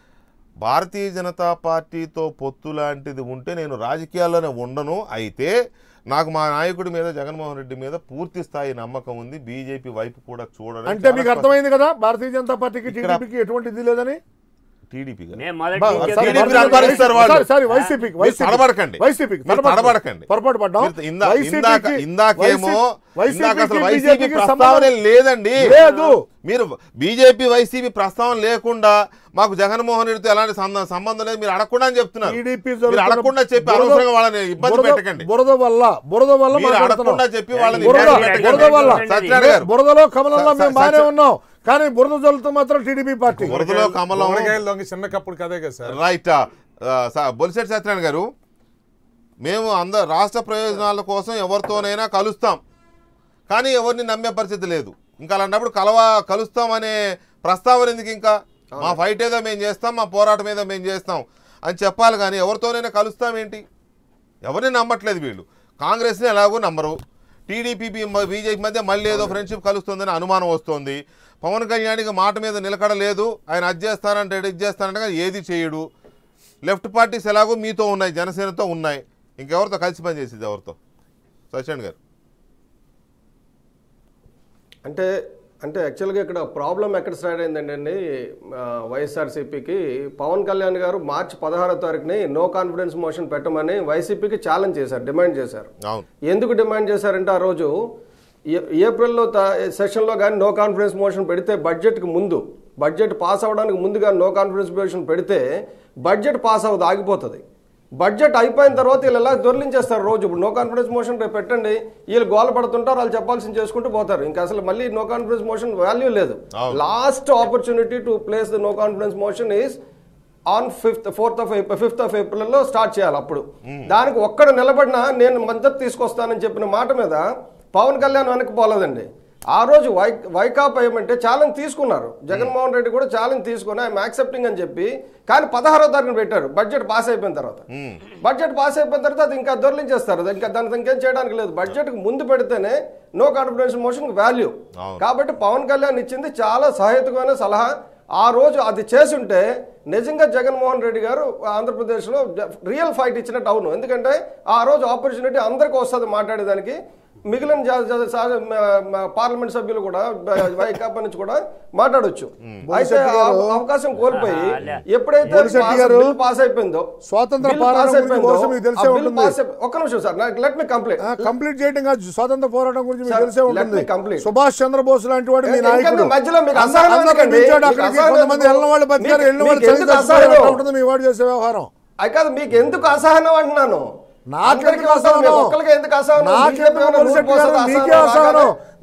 [SPEAKER 1] భారతీయ జనతా పార్టీతో పొత్తు లాంటిది ఉంటే నేను రాజకీయాల్లోనే ఉండను అయితే నాకు మా నాయకుడి మీద జగన్మోహన్ రెడ్డి మీద పూర్తి స్థాయి నమ్మకం ఉంది బీజేపీ వైపు కూడా చూడడం
[SPEAKER 2] అంటే మీకు అర్థమైంది కదా భారతీయ జనతా పార్టీకి
[SPEAKER 1] ఇక్కడ-
[SPEAKER 2] టీడీపీకి ఎటువంటి ఇది లేదని
[SPEAKER 1] టీడీపీ గారు
[SPEAKER 3] నేను మొదటి
[SPEAKER 2] బా-
[SPEAKER 3] నుంచి
[SPEAKER 2] సారీ,
[SPEAKER 1] TDP
[SPEAKER 3] చెప్తున్నాను.
[SPEAKER 1] అనుమానిస్తారు వాళ్ళు.
[SPEAKER 2] సారీ, సారీ, వైసీపీకి
[SPEAKER 1] మీరు
[SPEAKER 2] వైసీపీకి
[SPEAKER 1] తడబడకండి.
[SPEAKER 2] వైసీపీకి
[SPEAKER 1] మీరు తడబడకండి.
[SPEAKER 2] పొరపాటు పడ్డాం
[SPEAKER 1] మీరు ఇందా-
[SPEAKER 2] వైసీపీకి-
[SPEAKER 1] ఇందాక ఇందాకేమో
[SPEAKER 2] వైసీపీకి
[SPEAKER 1] ఇందాక అసలు వైసీపీ
[SPEAKER 2] బీజేపీకి
[SPEAKER 1] ప్రస్తావన
[SPEAKER 2] సంబంధం
[SPEAKER 1] లేదండి
[SPEAKER 2] లేదు.
[SPEAKER 1] మీరు బీజేపీ వైసీపీ ప్రస్తావన లేకుండా మాకు జగన్మోహన్ రెడ్డితో ఎలాంటి సంబంధం సంబంధం లేదు మీరు అడగకుండా అని చెప్తున్నారు
[SPEAKER 2] టీడీపీ
[SPEAKER 1] మీరు
[SPEAKER 2] జరుగుతున్న
[SPEAKER 1] అడగకుండా చెప్పి
[SPEAKER 2] బురద-
[SPEAKER 1] అనవసరంగా వాళ్ళని ఇబ్బంది
[SPEAKER 2] బురద-
[SPEAKER 1] పెట్టకండి
[SPEAKER 2] బురద వల్ల బురద వల్ల
[SPEAKER 1] మీరు
[SPEAKER 2] మాట్లాడుతున్నాం.
[SPEAKER 1] అడగకుండా చెప్పి వాళ్ళని
[SPEAKER 2] బురద
[SPEAKER 1] ఇబ్బంది పెట్టకండి.
[SPEAKER 2] బురద వల్ల
[SPEAKER 1] సత్యనారాయణ గారు
[SPEAKER 2] బురదలో కమలంలో
[SPEAKER 1] స-
[SPEAKER 2] మేము
[SPEAKER 1] స-
[SPEAKER 2] బాగానే
[SPEAKER 1] సత్య-
[SPEAKER 2] ఉన్నాం కానీ బురద జల్లుతూ మాత్రం టీడీపీ పార్టీ
[SPEAKER 1] బురదలో కమలం
[SPEAKER 4] గుమ్మడికాయలు దొంగ చిన్న కప్పుడు కదే కదా సార్
[SPEAKER 1] రైట్ బొలిశెట్టి సత్యనారాయణ గారు మేము అంద రాష్ట్ర ప్రయోజనాల కోసం ఎవరితోనైనా కలుస్తాం కానీ ఎవరిని నమ్మే పరిస్థితి లేదు ఇంకా అలాంటప్పుడు కలవ కలుస్తామనే ప్రస్తావన ఎందుకు ఇంకా మా ఫైట్ ఏదో మేము చేస్తాం మా పోరాటం ఏదో మేము చేస్తాం అని చెప్పాలి కానీ ఎవరితోనైనా కలుస్తాం ఏంటి ఎవరిని నమ్మట్లేదు వీళ్ళు కాంగ్రెస్ని ఎలాగో నమ్మరు టీడీపీ బీజేపీ మధ్య మళ్ళీ ఏదో ఫ్రెండ్షిప్ కలుస్తుందని అనుమానం వస్తోంది పవన్ కళ్యాణ్కి మాట మీద నిలకడలేదు ఆయన అది చేస్తానంటే ఇది చేస్తానంటే కానీ ఏది చేయడు లెఫ్ట్ పార్టీస్ ఎలాగో మీతో ఉన్నాయి జనసేనతో ఉన్నాయి ఇంకెవరితో కలిసి పనిచేసేది ఎవరితో సత్యన్ గారు
[SPEAKER 5] అంటే అంటే యాక్చువల్గా ఇక్కడ ప్రాబ్లం ఎక్కడ స్టార్ట్ అయిందంటే వైఎస్ఆర్సీపీకి పవన్ కళ్యాణ్ గారు మార్చి పదహారో తారీఖుని నో కాన్ఫిడెన్స్ మోషన్ పెట్టమని వైసీపీకి ఛాలెంజ్ చేశారు డిమాండ్ చేశారు
[SPEAKER 1] అవును
[SPEAKER 5] ఎందుకు డిమాండ్ చేశారంటే ఆ రోజు ఏ- ఏప్రిల్లో తా- సెషన్లో కానీ నో కాన్ఫిడెన్స్ మోషన్ పెడితే బడ్జెట్కి ముందు బడ్జెట్ పాస్ అవ్వడానికి ముందుగా నో కాన్ఫిడెన్స్ మోషన్ పెడితే బడ్జెట్ పాస్ అవ్వదు ఆగిపోతుంది బడ్జెట్ అయిపోయిన తర్వాత వీళ్ళు ఎలా దొర్లించేస్తారు రోజు ఇప్పుడు నో కాన్ఫిడెన్స్ మోషన్ రేపు పెట్టండి వీళ్ళు గోల పడుతుంటారు వాళ్ళు చెప్పాల్సింది చేసుకుంటూ పోతారు ఇంకా అసలు మళ్ళీ నో కాన్ఫిడెన్స్ మోషన్ వాల్యూ లేదు
[SPEAKER 1] అవును.
[SPEAKER 5] Last opportunity to place the no confidence motion is on fifth fourth of April fifth of ఏప్రిల్లో స్టార్ట్ చేయాలి అప్పుడు దానికి ఒక్కడ నిలబడినా నేను మద్దతు తీసుకొస్తానని చెప్పిన మాట మీద పవన్ కళ్యాణ్ వెనక్కి పోలేదండి ఆ రోజు వై వైకాపా ఏమంటే ఛాలెంజ్ తీసుకున్నారు జగన్మోహన్ రెడ్డి కూడా ఛాలెంజ్ తీసుకుని ఐఎమ్ యాక్సెప్టింగ్ అని చెప్పి కానీ పదహారో తారీఖున పెట్టారు బడ్జెట్ పాస్ అయిపోయిన తర్వాత బడ్జెట్ పాస్ అయిపోయిన తర్వాత అది ఇంకా దొర్లించేస్తారు అది ఇంకా దానికి ఇంకేం చేయడానికి లేదు బడ్జెట్ ముందు పెడితేనే నో కాన్ఫిడెన్స్ మోషన్ వాల్యూ
[SPEAKER 1] అవును.
[SPEAKER 5] కాబట్టి పవన్ కళ్యాణ్ ఇచ్చింది చాలా సహేతుకమైన సలహా ఆ రోజు అది చేసుంటే నిజంగా జగన్మోహన్ రెడ్డి గారు ఆంధ్రప్రదేశ్లో రియల్ ఫైట్ ఇచ్చినట్టు అవును ఎందుకంటే ఆ రోజు ఆపర్చునిటీ అందరికీ వస్తుంది మాట్లాడేదానికి మిగిలిన జా- జా- సా- మ- మ- పార్లమెంట్ సభ్యులు కూడా బ- వైకాపా నుంచి కూడా మాట్లాడొచ్చు అయితే ఆ అవకాశం కోల్పోయి ఎప్పుడైతే
[SPEAKER 2] బొలిశెట్టి
[SPEAKER 5] పాస్-
[SPEAKER 2] గారు,
[SPEAKER 5] బిల్ పాస్ అయిపోయిందో
[SPEAKER 2] స్వాతంత్ర
[SPEAKER 5] బిల్
[SPEAKER 2] పోరాటం
[SPEAKER 5] పాస్
[SPEAKER 2] గురించి
[SPEAKER 5] అయిపోయిందో,
[SPEAKER 2] బహుశా మీకు తెలిసే
[SPEAKER 5] ఆ బిల్
[SPEAKER 2] ఉంటుంది.
[SPEAKER 5] పాస్ అయిపో- ఒక్క నిమిషం sir let me complete
[SPEAKER 2] complete చేయడం కాదు స్వాతంత్ర పోరాటం గురించి మీకు
[SPEAKER 5] Sir,
[SPEAKER 2] తెలిసే
[SPEAKER 5] let
[SPEAKER 2] ఉంటుంది
[SPEAKER 5] me complete.
[SPEAKER 2] సుభాష్ చంద్రబోస్ లాంటి వాడు మీ
[SPEAKER 5] ఎందుకంటే
[SPEAKER 2] నాయకుడు
[SPEAKER 5] మధ్యలో మీకు
[SPEAKER 2] అంద-
[SPEAKER 5] అసహనం
[SPEAKER 2] అందరిని
[SPEAKER 5] ఎందుకండి?
[SPEAKER 2] పిలిచాడు
[SPEAKER 5] మీకు
[SPEAKER 2] అక్కడికి
[SPEAKER 5] అసహనం
[SPEAKER 2] కొంతమంది
[SPEAKER 5] ఎందుకు?
[SPEAKER 2] వెళ్ళిన వాళ్ళు బతికారు
[SPEAKER 5] మీకు-
[SPEAKER 2] వెళ్ళిన వాళ్ళు
[SPEAKER 5] మీకు
[SPEAKER 2] చదివి
[SPEAKER 5] ఎందుకు
[SPEAKER 2] చచ్చిపోయారు.
[SPEAKER 5] అసహనం?
[SPEAKER 2] అట్లా ఉంటుంది మీ వాడు చేసే వ్యవహారం
[SPEAKER 5] అది కాదు మీకు ఎందుకు అసహనం అంటున్నాను
[SPEAKER 2] నాకెందుకు
[SPEAKER 5] అందరికీ అవసరం,
[SPEAKER 2] అసహనం?
[SPEAKER 5] మీకు ఒక్కరికే ఎందుకు అసహనం?
[SPEAKER 2] నాకెందుకు
[SPEAKER 5] బీజేపీ ఏమైనా
[SPEAKER 2] బొలిశెట్టి
[SPEAKER 5] నూరు
[SPEAKER 2] గారు?
[SPEAKER 5] పోసదా
[SPEAKER 2] మీకే
[SPEAKER 5] అసహనం
[SPEAKER 2] అసహనం
[SPEAKER 5] రాగానే?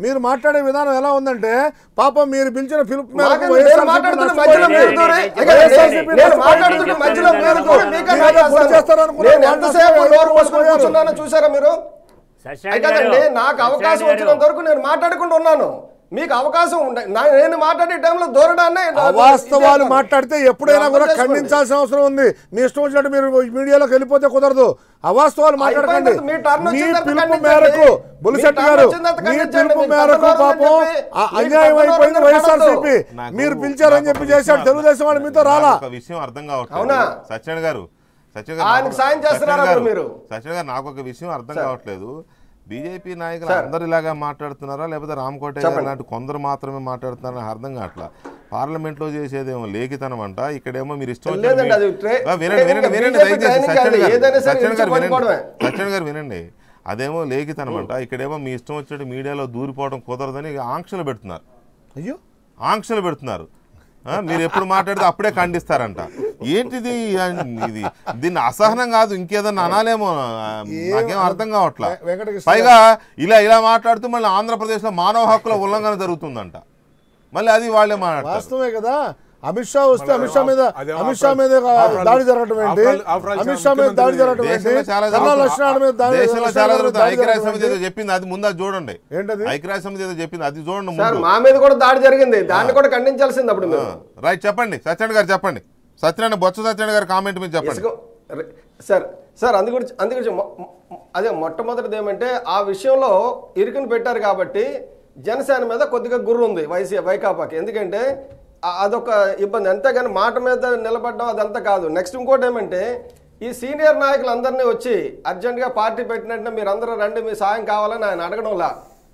[SPEAKER 2] మీరు మాట్లాడే విధానం ఎలా ఉందంటే పాపం మీరు పిలిచిన పిలుపు మేరకు
[SPEAKER 5] మాకంటే
[SPEAKER 2] వైఎస్ఆర్
[SPEAKER 5] నేను మాట్లాడుతున్న
[SPEAKER 2] నష్టపోయి-
[SPEAKER 5] మధ్యలో మీరు దూరి, ఇక నేను- నేను మాట్లాడుతున్న మధ్యలో మీరు దూరి మీకే
[SPEAKER 2] మీరు
[SPEAKER 5] నాకు
[SPEAKER 2] ఏదో గురి
[SPEAKER 5] చేస్తారు.
[SPEAKER 2] చేస్తారనుకున్నారు.
[SPEAKER 5] నేను ఎంతసేపు నోరు మూసుకొని కూర్చున్నానో చూసారా మీరు
[SPEAKER 3] సత్యనారాయణ
[SPEAKER 5] కదండి
[SPEAKER 3] గారు,
[SPEAKER 5] నాకు అవకాశం
[SPEAKER 3] సత్యనారాయణ
[SPEAKER 5] వచ్చినంత
[SPEAKER 3] గారు,
[SPEAKER 5] వరకు నేను మాట్లాడకుండా ఉన్నాను మీకు అవకాశం ఉండే నా- నేను మాట్లాడే టైంలో దూరడాన్ని
[SPEAKER 2] అవాస్తవాలు మాట్లాడితే ఎప్పుడైనా కూడా
[SPEAKER 5] అర్థం చేసుకోండి.
[SPEAKER 2] ఖండించాల్సిన అవసరం ఉంది మీ ఇష్టం వచ్చినట్టు మీరు మీడియాలోకి వెళ్ళిపోతే కుదరదు అవాస్తవాలు మాట్లాడకండి
[SPEAKER 5] అయిపోయిన తర్వాత మీ టర్న్
[SPEAKER 2] మీ
[SPEAKER 5] వచ్చిన తర్వాత
[SPEAKER 2] పిలుపు
[SPEAKER 5] ఖండించండి.
[SPEAKER 2] మేరకు
[SPEAKER 5] మీ
[SPEAKER 2] బులిశెట్టి
[SPEAKER 5] టర్న్
[SPEAKER 2] గారు
[SPEAKER 5] వచ్చిన తర్వాత
[SPEAKER 2] మీ
[SPEAKER 5] ఖండించండి.
[SPEAKER 2] పిలుపు
[SPEAKER 5] మీకు
[SPEAKER 2] మేరకు
[SPEAKER 5] పక్కన
[SPEAKER 2] పాపం
[SPEAKER 5] వాళ్ళని చెప్పి,
[SPEAKER 2] ఆ
[SPEAKER 5] మీకు
[SPEAKER 2] అన్యాయం
[SPEAKER 5] పక్కన
[SPEAKER 2] అయిపోయింది
[SPEAKER 5] వాళ్ళని
[SPEAKER 2] వైఎస్ఆర్సీపీ
[SPEAKER 1] నాకు-
[SPEAKER 2] మీరు పిలిచారని చెప్పి
[SPEAKER 1] నాకు
[SPEAKER 2] చేశాడు
[SPEAKER 1] ఒక
[SPEAKER 2] తెలుగుదేశం వాళ్ళు మీతో రాలా
[SPEAKER 1] నాకు ఒక విషయం అర్థం కావట్లేదు
[SPEAKER 5] అవునా?
[SPEAKER 1] సత్యన్ గారు సత్యన్ గారు
[SPEAKER 5] ఆయనకు
[SPEAKER 1] నాకు-
[SPEAKER 5] సాయం చేస్తున్నారా
[SPEAKER 1] సత్యన్
[SPEAKER 5] అప్పుడు మీరు?
[SPEAKER 1] గారు, సత్యన్ గారు నాకు ఒక విషయం అర్థం
[SPEAKER 5] సార్.
[SPEAKER 1] కావట్లేదు బీజేపీ నాయకులు
[SPEAKER 5] సార్.
[SPEAKER 1] అందరు ఇలాగా మాట్లాడుతున్నారా లేకపోతే రామకోట గారు
[SPEAKER 5] చెప్పండి.
[SPEAKER 1] లాంటి కొందరు మాత్రమే మాట్లాడుతున్నారా నాకు అర్థం కావట్లా పార్లమెంట్ లో చేసేదేమో లేఖితనం అంట ఇక్కడేమో మీరు ఇష్టం వచ్చినట్టు
[SPEAKER 5] లేదండి, అది
[SPEAKER 1] మీ-
[SPEAKER 5] ట్రై-
[SPEAKER 1] ఆ, వినండి వినండి
[SPEAKER 5] ట్రైనింగ్
[SPEAKER 1] వినండి
[SPEAKER 5] BJP
[SPEAKER 1] దయచేసి
[SPEAKER 5] ట్రైనింగ్
[SPEAKER 1] సత్యన్
[SPEAKER 5] కాదు,
[SPEAKER 1] గారు
[SPEAKER 5] ఏదైనా సరే
[SPEAKER 1] సత్యన్ గారు
[SPEAKER 5] విడిచి
[SPEAKER 1] వినండి
[SPEAKER 5] పడిపోవడమే.
[SPEAKER 1] సత్యన్ గారు వినండి అదేమో లేఖితనం అంట ఇక్కడేమో మీ ఇష్టం వచ్చినట్టు మీడియాలో దూరిపోవడం కుదరదని ఆంక్షలు పెడుతున్నారు
[SPEAKER 2] అయ్యో
[SPEAKER 1] ఆంక్షలు పెడుతున్నారు ఆ, మీరు ఎప్పుడు మాట్లాడితే అప్పుడే ఖండిస్తారంట ఏంటిది ఆ, ఇది దీన్ని అసహనం కాదు ఇంకేదన్నా అనాలేమో ఆ, నాకేం అర్థం కావట్లా
[SPEAKER 2] వె- వెంకటకృష్ణ
[SPEAKER 1] పైగా ఇలా ఇలా మాట్లాడుతూ మళ్ళీ ఆంధ్రప్రదేశ్లో మానవ హక్కుల ఉల్లంఘన జరుగుతుందంట మళ్ళీ అది వాళ్ళే మాట్లాడతారు
[SPEAKER 2] వాస్తవమే కదా అమిత్ షా వస్తే అమిత్ షా మీద
[SPEAKER 4] అదే
[SPEAKER 2] అమిత్ షా
[SPEAKER 4] ఆఫ్టర్-
[SPEAKER 2] మీద
[SPEAKER 4] ఆఫ్టర్-
[SPEAKER 2] దాడి జరగటం ఏంటి
[SPEAKER 4] ఆఫ్టర్- ఆఫ్టర్
[SPEAKER 2] అమిత్ షా మీద దాడి జరగటం ఏంటి
[SPEAKER 1] దేశంలో చాలా
[SPEAKER 2] కన్నా
[SPEAKER 1] జరుగుతుంది.
[SPEAKER 2] లక్ష్మణ్ మీద దాడి
[SPEAKER 1] దేశంలో
[SPEAKER 2] లక్ష్మణ్
[SPEAKER 1] చాలా
[SPEAKER 2] మీద
[SPEAKER 1] జరుగుతుంది
[SPEAKER 2] దాడి
[SPEAKER 1] ఐక్యరాజ్య
[SPEAKER 2] జరగటం
[SPEAKER 1] సమితి ఏదో
[SPEAKER 2] ఏంటి?
[SPEAKER 1] చెప్పింది అది ముందు అది చూడండి
[SPEAKER 2] ఏంటది?
[SPEAKER 1] ఐక్యరాజ్య సమితి ఏదో చెప్పింది అది చూడండి
[SPEAKER 5] సార్
[SPEAKER 1] ముందు
[SPEAKER 5] మా మీద కూడా దాడి జరిగింది దాన్ని కూడా ఖండించాల్సింది అప్పుడు మీరు
[SPEAKER 1] రైట్ చెప్పండి సత్యనారాయణ గారు చెప్పండి సత్యనారాయణ బొత్స సత్యనారాయణ గారు కామెంట్ మీద చెప్పండి
[SPEAKER 5] ఇసుక రే- సార్ సార్ అందు గురించి అందు గురించి మొ- మొ- అదే మొట్టమొదటిది ఏమంటే ఆ విషయంలో ఇరుకుని పెట్టారు కాబట్టి జనసేన మీద కొద్దిగా గుర్రు ఉంది వైసీ వైకాపాకి ఎందుకంటే ఆ- అదొక ఇబ్బంది అంతేగాని మాట మీద నిలబడడం అదంతా కాదు నెక్స్ట్ ఇంకోటి ఏమంటే ఈ సీనియర్ నాయకులందరినీ వచ్చి అర్జెంటుగా పార్టీ పెట్టినట్టు మీరు అందరూ రండి మీ సాయం కావాలని ఆయన అడగడంలా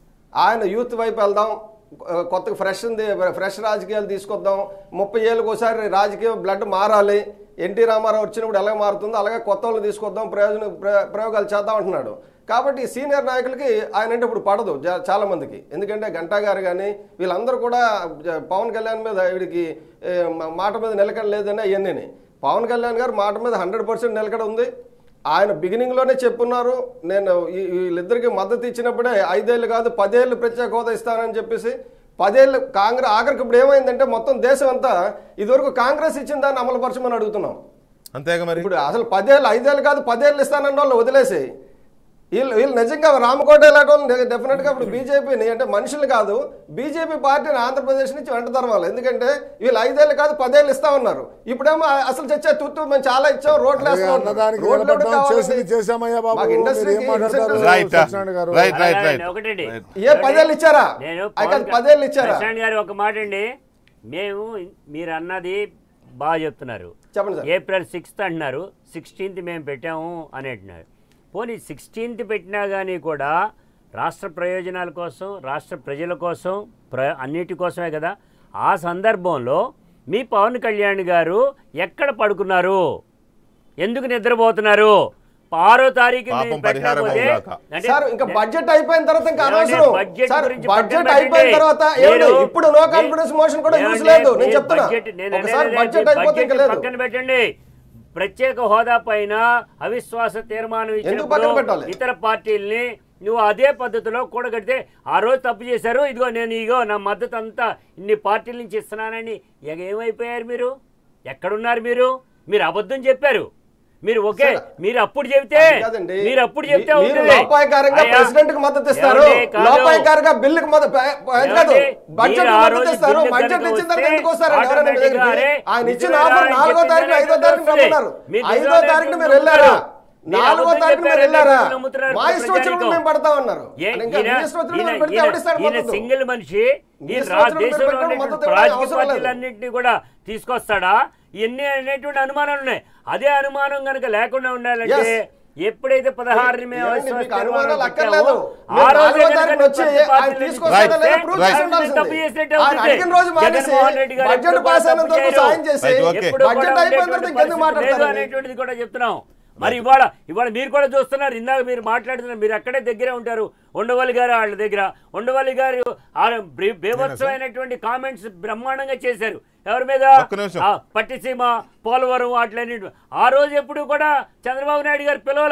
[SPEAKER 5] ఆయన యూత్ వైపు వెళ్దాం కొ- కొత్తగా ఫ్రెష్ ఉంది ఫ్రెష్ రాజకీయాలు తీసుకొద్దాం ముప్పై ఏళ్ళకి ఒకసారి రాజకీయ బ్లడ్ మారాలి ఎన్టీ రామారావు వచ్చినప్పుడు ఎలా మారుతుందో అలాగే కొత్త వాళ్ళు తీసుకొద్దాం ప్రయోజన ప్ర- ప్రయోగాలు చేద్దాం అంటున్నాడు కాబట్టి ఈ సీనియర్ నాయకులకి ఆయన అంటే ఇప్పుడు పడదు జా- చాలా మందికి ఎందుకంటే గంటా గారు కానీ వీళ్ళందరూ కూడా జ- పవన్ కళ్యాణ్ మీద వీడికి ఏ, మా- మాట మీద నిలకడ లేదని అవన్నీ పవన్ కళ్యాణ్ గారు మాట మీద హండ్రెడ్ పర్సెంట్ నిలకడ ఉంది ఆయన బిగినింగ్లోనే చెప్పున్నారు నేను ఈ- వీళ్ళిద్దరికి మద్దతు ఇచ్చినప్పుడే ఐదేళ్ళు కాదు పదేళ్ళు ప్రత్యేక హోదా ఇస్తానని చెప్పేసి పదేళ్ళు కాంగ్రెస్ ఆఖరికి ఇప్పుడు ఏమైందంటే మొత్తం దేశం అంతా ఇదివరకు కాంగ్రెస్ ఇచ్చిన దాన్ని అమలుపరచమని అడుగుతున్నాం
[SPEAKER 1] అంతేగా మరి
[SPEAKER 5] ఇప్పుడు అసలు పదేళ్ళు ఐదేళ్ళు కాదు పదేళ్ళు ఇస్తానన్న వాళ్ళు వదిలేసి వీళ్ళు వీళ్ళు నిజంగా రామకోట ఇలాంటి వాళ్ళు డెఫినెట్ గా ఇప్పుడు బీజేపీని అంటే మనుషులు కాదు బీజేపీ పార్టీని ఆంధ్రప్రదేశ్ నుంచి వెంట తరవాలి ఎందుకంటే వీళ్ళు ఐదేళ్ళు కాదు పదేళ్ళు ఇస్తా ఉన్నారు ఇప్పుడేమో అసలు చచ్చే తుత్తు మేము చాలా ఇచ్చాం రోడ్లు వేస్తాం అంటున్నారు.
[SPEAKER 2] అన్నదానికి
[SPEAKER 5] రోడ్లు ఎవరికి
[SPEAKER 2] నిలబడ్డాం,
[SPEAKER 5] కావాలండి?
[SPEAKER 2] చేసింది చేశామయ్యా బాబు
[SPEAKER 5] మాకు
[SPEAKER 2] మీరు
[SPEAKER 5] ఇండస్ట్రీకి
[SPEAKER 2] ఏం మాట్లాడతారు
[SPEAKER 5] incentives
[SPEAKER 1] రైట్
[SPEAKER 2] సత్యనారాయణ గారు
[SPEAKER 1] రైట్ రైట్ రైట్
[SPEAKER 3] అలాగే ఒకటండి
[SPEAKER 5] ఏ పదేళ్ళు ఇచ్చారా
[SPEAKER 3] నేను
[SPEAKER 5] అయితే
[SPEAKER 3] పవన్
[SPEAKER 5] పదేళ్ళు ఇచ్చారా
[SPEAKER 3] ప్రశాంత్ గారు ఒక మాట అండి మేము మీరు అన్నది బాగా చెప్తున్నారు
[SPEAKER 5] చెప్పండి సార్
[SPEAKER 3] ఏప్రిల్ సిక్స్త్ అంటున్నారు సిక్స్టీన్త్ మేము పెట్టాము అని అంటున్నారు పోనీ సిక్స్టీన్త్ పెట్టినా కానీ కూడా రాష్ట్ర ప్రయోజనాల కోసం రాష్ట్ర ప్రజల కోసం ప్ర అన్నిటి కోసమే కదా ఆ సందర్భంలో మీ పవన్ కళ్యాణ్ గారు ఎక్కడ పడుకున్నారు ఎందుకు నిద్రపోతున్నారు ఆరో తారీఖు
[SPEAKER 1] పాపం
[SPEAKER 3] మీరు
[SPEAKER 1] పరిహారం
[SPEAKER 3] పెట్టకపోతే
[SPEAKER 1] అయ్యాక.
[SPEAKER 3] అంటే
[SPEAKER 5] సార్ ఇంకా బడ్జెట్ అయిపోయిన తర్వాత ఇంకా
[SPEAKER 3] ఏమండి,
[SPEAKER 5] అనవసరం
[SPEAKER 3] బడ్జెట్
[SPEAKER 5] సార్
[SPEAKER 3] గురించి
[SPEAKER 5] బడ్జెట్
[SPEAKER 3] పక్కన
[SPEAKER 5] అయిపోయిన
[SPEAKER 3] పెట్టండి.
[SPEAKER 5] తర్వాత ఏమండి
[SPEAKER 3] నేను-
[SPEAKER 5] ఇప్పుడు నో
[SPEAKER 3] నేను-
[SPEAKER 5] కాన్ఫిడెన్స్ మోషన్ కూడా యూజ్
[SPEAKER 3] ఏమండి,
[SPEAKER 5] లేదు నేను
[SPEAKER 3] మీరు
[SPEAKER 5] చెప్తున్నా
[SPEAKER 3] బడ్జెట్ నేను
[SPEAKER 5] ఒకసారి
[SPEAKER 3] అనేది
[SPEAKER 5] బడ్జెట్ అయిపోతే
[SPEAKER 3] బడ్జెట్
[SPEAKER 5] ఇంకా లేదు
[SPEAKER 3] పక్కన పెట్టండి ప్రత్యేక హోదా పైన అవిశ్వాస తీర్మానం
[SPEAKER 5] పక్కన
[SPEAKER 3] ఇచ్చినప్పుడు
[SPEAKER 5] పెట్టాలి?
[SPEAKER 3] ఇతర పార్టీల్ని నువ్వు అదే పద్ధతిలో కూడగడితే ఆ రోజు తప్పు చేశారు ఇదిగో నేను ఇగో నా మద్దతు అంతా ఇన్ని పార్టీల నుంచి ఇస్తున్నానని ఇక ఏమైపోయారు మీరు ఎక్కడున్నారు మీరు మీరు అబద్ధం చెప్పారు మీరు ఓకే
[SPEAKER 5] సార్,
[SPEAKER 3] మీరు అప్పుడు చెబితే
[SPEAKER 5] అది కాదండి.
[SPEAKER 3] మీరు అప్పుడు చెప్తే
[SPEAKER 5] మీ- మీరు
[SPEAKER 3] ఉంటుంది.
[SPEAKER 5] లోపాయకారంగా
[SPEAKER 3] అయ్యా,
[SPEAKER 5] ప్రెసిడెంట్ కి మద్దతు ఇస్తారు
[SPEAKER 3] ఏమండి, కాదు.
[SPEAKER 5] లోపాయకారంగా బిల్లుకి మద్దతు అది కాదు
[SPEAKER 3] ఏమండి,
[SPEAKER 5] బడ్జెట్
[SPEAKER 3] మీరు ఆ
[SPEAKER 5] మద్దతు
[SPEAKER 3] రోజు
[SPEAKER 5] ఇస్తారు
[SPEAKER 3] బిల్లు
[SPEAKER 5] బడ్జెట్
[SPEAKER 3] కనుక
[SPEAKER 5] ఇచ్చిన తర్వాత
[SPEAKER 3] వస్తే
[SPEAKER 5] ఎందుకు వస్తారు ఎవరైనా మీ
[SPEAKER 3] ఆటోమేటిక్గా
[SPEAKER 5] దగ్గరికి?
[SPEAKER 3] అరే,
[SPEAKER 5] ఆయన ఇచ్చిన
[SPEAKER 3] నిజమేనా
[SPEAKER 5] ఆఫర్
[SPEAKER 3] అని
[SPEAKER 5] నాలుగో
[SPEAKER 3] చెప్పిన
[SPEAKER 5] తారీఖు ఐదో
[SPEAKER 3] దానికి
[SPEAKER 5] తారీఖు
[SPEAKER 3] వస్తుంది.
[SPEAKER 5] రమ్మన్నారు
[SPEAKER 3] మీరు
[SPEAKER 5] ఐదో
[SPEAKER 3] నిజమేనా
[SPEAKER 5] తారీఖు మీరు
[SPEAKER 3] నమ్ముతారు?
[SPEAKER 5] వెళ్ళారా
[SPEAKER 3] మీరు
[SPEAKER 5] నాలుగో
[SPEAKER 3] అబద్ధం
[SPEAKER 5] తారీఖు మీరు
[SPEAKER 3] చెప్పారు,
[SPEAKER 5] వెళ్ళారా
[SPEAKER 3] నమ్ముతున్నారు
[SPEAKER 5] మా ఇష్టం వచ్చినప్పుడు
[SPEAKER 3] ప్రజానికం.
[SPEAKER 5] మేము పడతామన్నారు
[SPEAKER 3] ఏ-
[SPEAKER 5] ఇంకా మీ
[SPEAKER 3] ఈయన-
[SPEAKER 5] ఇష్టం వచ్చినప్పుడు
[SPEAKER 3] ఈయన-
[SPEAKER 5] మీరు పెడితే
[SPEAKER 3] ఈయన-
[SPEAKER 5] ఎవరిస్తారు
[SPEAKER 3] ఈయన
[SPEAKER 5] మద్దతు?
[SPEAKER 3] సింగిల్ మనిషి
[SPEAKER 5] మీ
[SPEAKER 3] ఈ
[SPEAKER 5] ఇష్టం
[SPEAKER 3] రా-
[SPEAKER 5] వచ్చినప్పుడు
[SPEAKER 3] దేశంలో
[SPEAKER 5] పెట్టండి,
[SPEAKER 3] ఉన్నటువంటి
[SPEAKER 5] మద్దతు ఇవ్వడానికి
[SPEAKER 3] రాజకీయ
[SPEAKER 5] అవసరం లేదు.
[SPEAKER 3] పార్టీలన్నింటినీ కూడా తీసుకొస్తాడా ఇవన్నీ అనేటువంటి అనుమానాలు ఉన్నాయి అదే అనుమానం కనుక లేకుండా ఉండాలంటే
[SPEAKER 5] Yes.
[SPEAKER 3] ఎప్పుడైతే పదహారు
[SPEAKER 5] ఏమండి, మీకు అనుమానాలు అక్కర్లేదు. మీరు
[SPEAKER 3] ఆ రోజు
[SPEAKER 5] నాలుగో
[SPEAKER 3] కనుక
[SPEAKER 5] తారీఖున వచ్చి
[SPEAKER 3] ప్రతి
[SPEAKER 5] ఆయన
[SPEAKER 3] పార్టీలు
[SPEAKER 5] తీసుకొస్తారా
[SPEAKER 1] Right,
[SPEAKER 5] లేదా proof
[SPEAKER 1] right.
[SPEAKER 5] చేసి ఉండాల్సింది.
[SPEAKER 3] తప్పు చేసినట్టే
[SPEAKER 5] ఆయన
[SPEAKER 3] అవుతుంది.
[SPEAKER 5] అడిగిన రోజు మానేసి
[SPEAKER 3] జగన్మోహన్ రెడ్డి గారు
[SPEAKER 5] బడ్జెట్
[SPEAKER 3] ఎప్పుడు
[SPEAKER 5] పాస్
[SPEAKER 3] కూడా
[SPEAKER 5] అయినంత వరకు
[SPEAKER 3] తప్పు
[SPEAKER 5] సాయం
[SPEAKER 3] చేయరు.
[SPEAKER 5] చేసి
[SPEAKER 1] Right, okay.
[SPEAKER 3] ఎప్పుడు కూడా
[SPEAKER 5] బడ్జెట్ అయిపోయిన తర్వాత
[SPEAKER 3] ఉండేటువంటి
[SPEAKER 5] ఇంకెందుకు
[SPEAKER 3] పరిస్థితి లేదు
[SPEAKER 5] మాట్లాడతారు
[SPEAKER 3] అనేటువంటిది కూడా చెప్తున్నాం మరి ఇవాళ ఇవాళ మీరు కూడా చూస్తున్నారు ఇందాక మీరు మాట్లాడుతున్నారు మీరు అక్కడే దగ్గరే ఉంటారు ఉండవల్లి గారు వాళ్ళ దగ్గర ఉండవల్లి గారు ఆ బే- బేభత్సమైనటువంటి కామెంట్స్ బ్రహ్మాండంగా చేశారు ఎవరి మీద
[SPEAKER 1] ఒక్క నిమిషం.
[SPEAKER 3] ఆ, పట్టిసీమ పోలవరం వాటిలన్నింటి ఆ రోజు ఎప్పుడు కూడా చంద్రబాబు నాయుడు గారు పిలవలా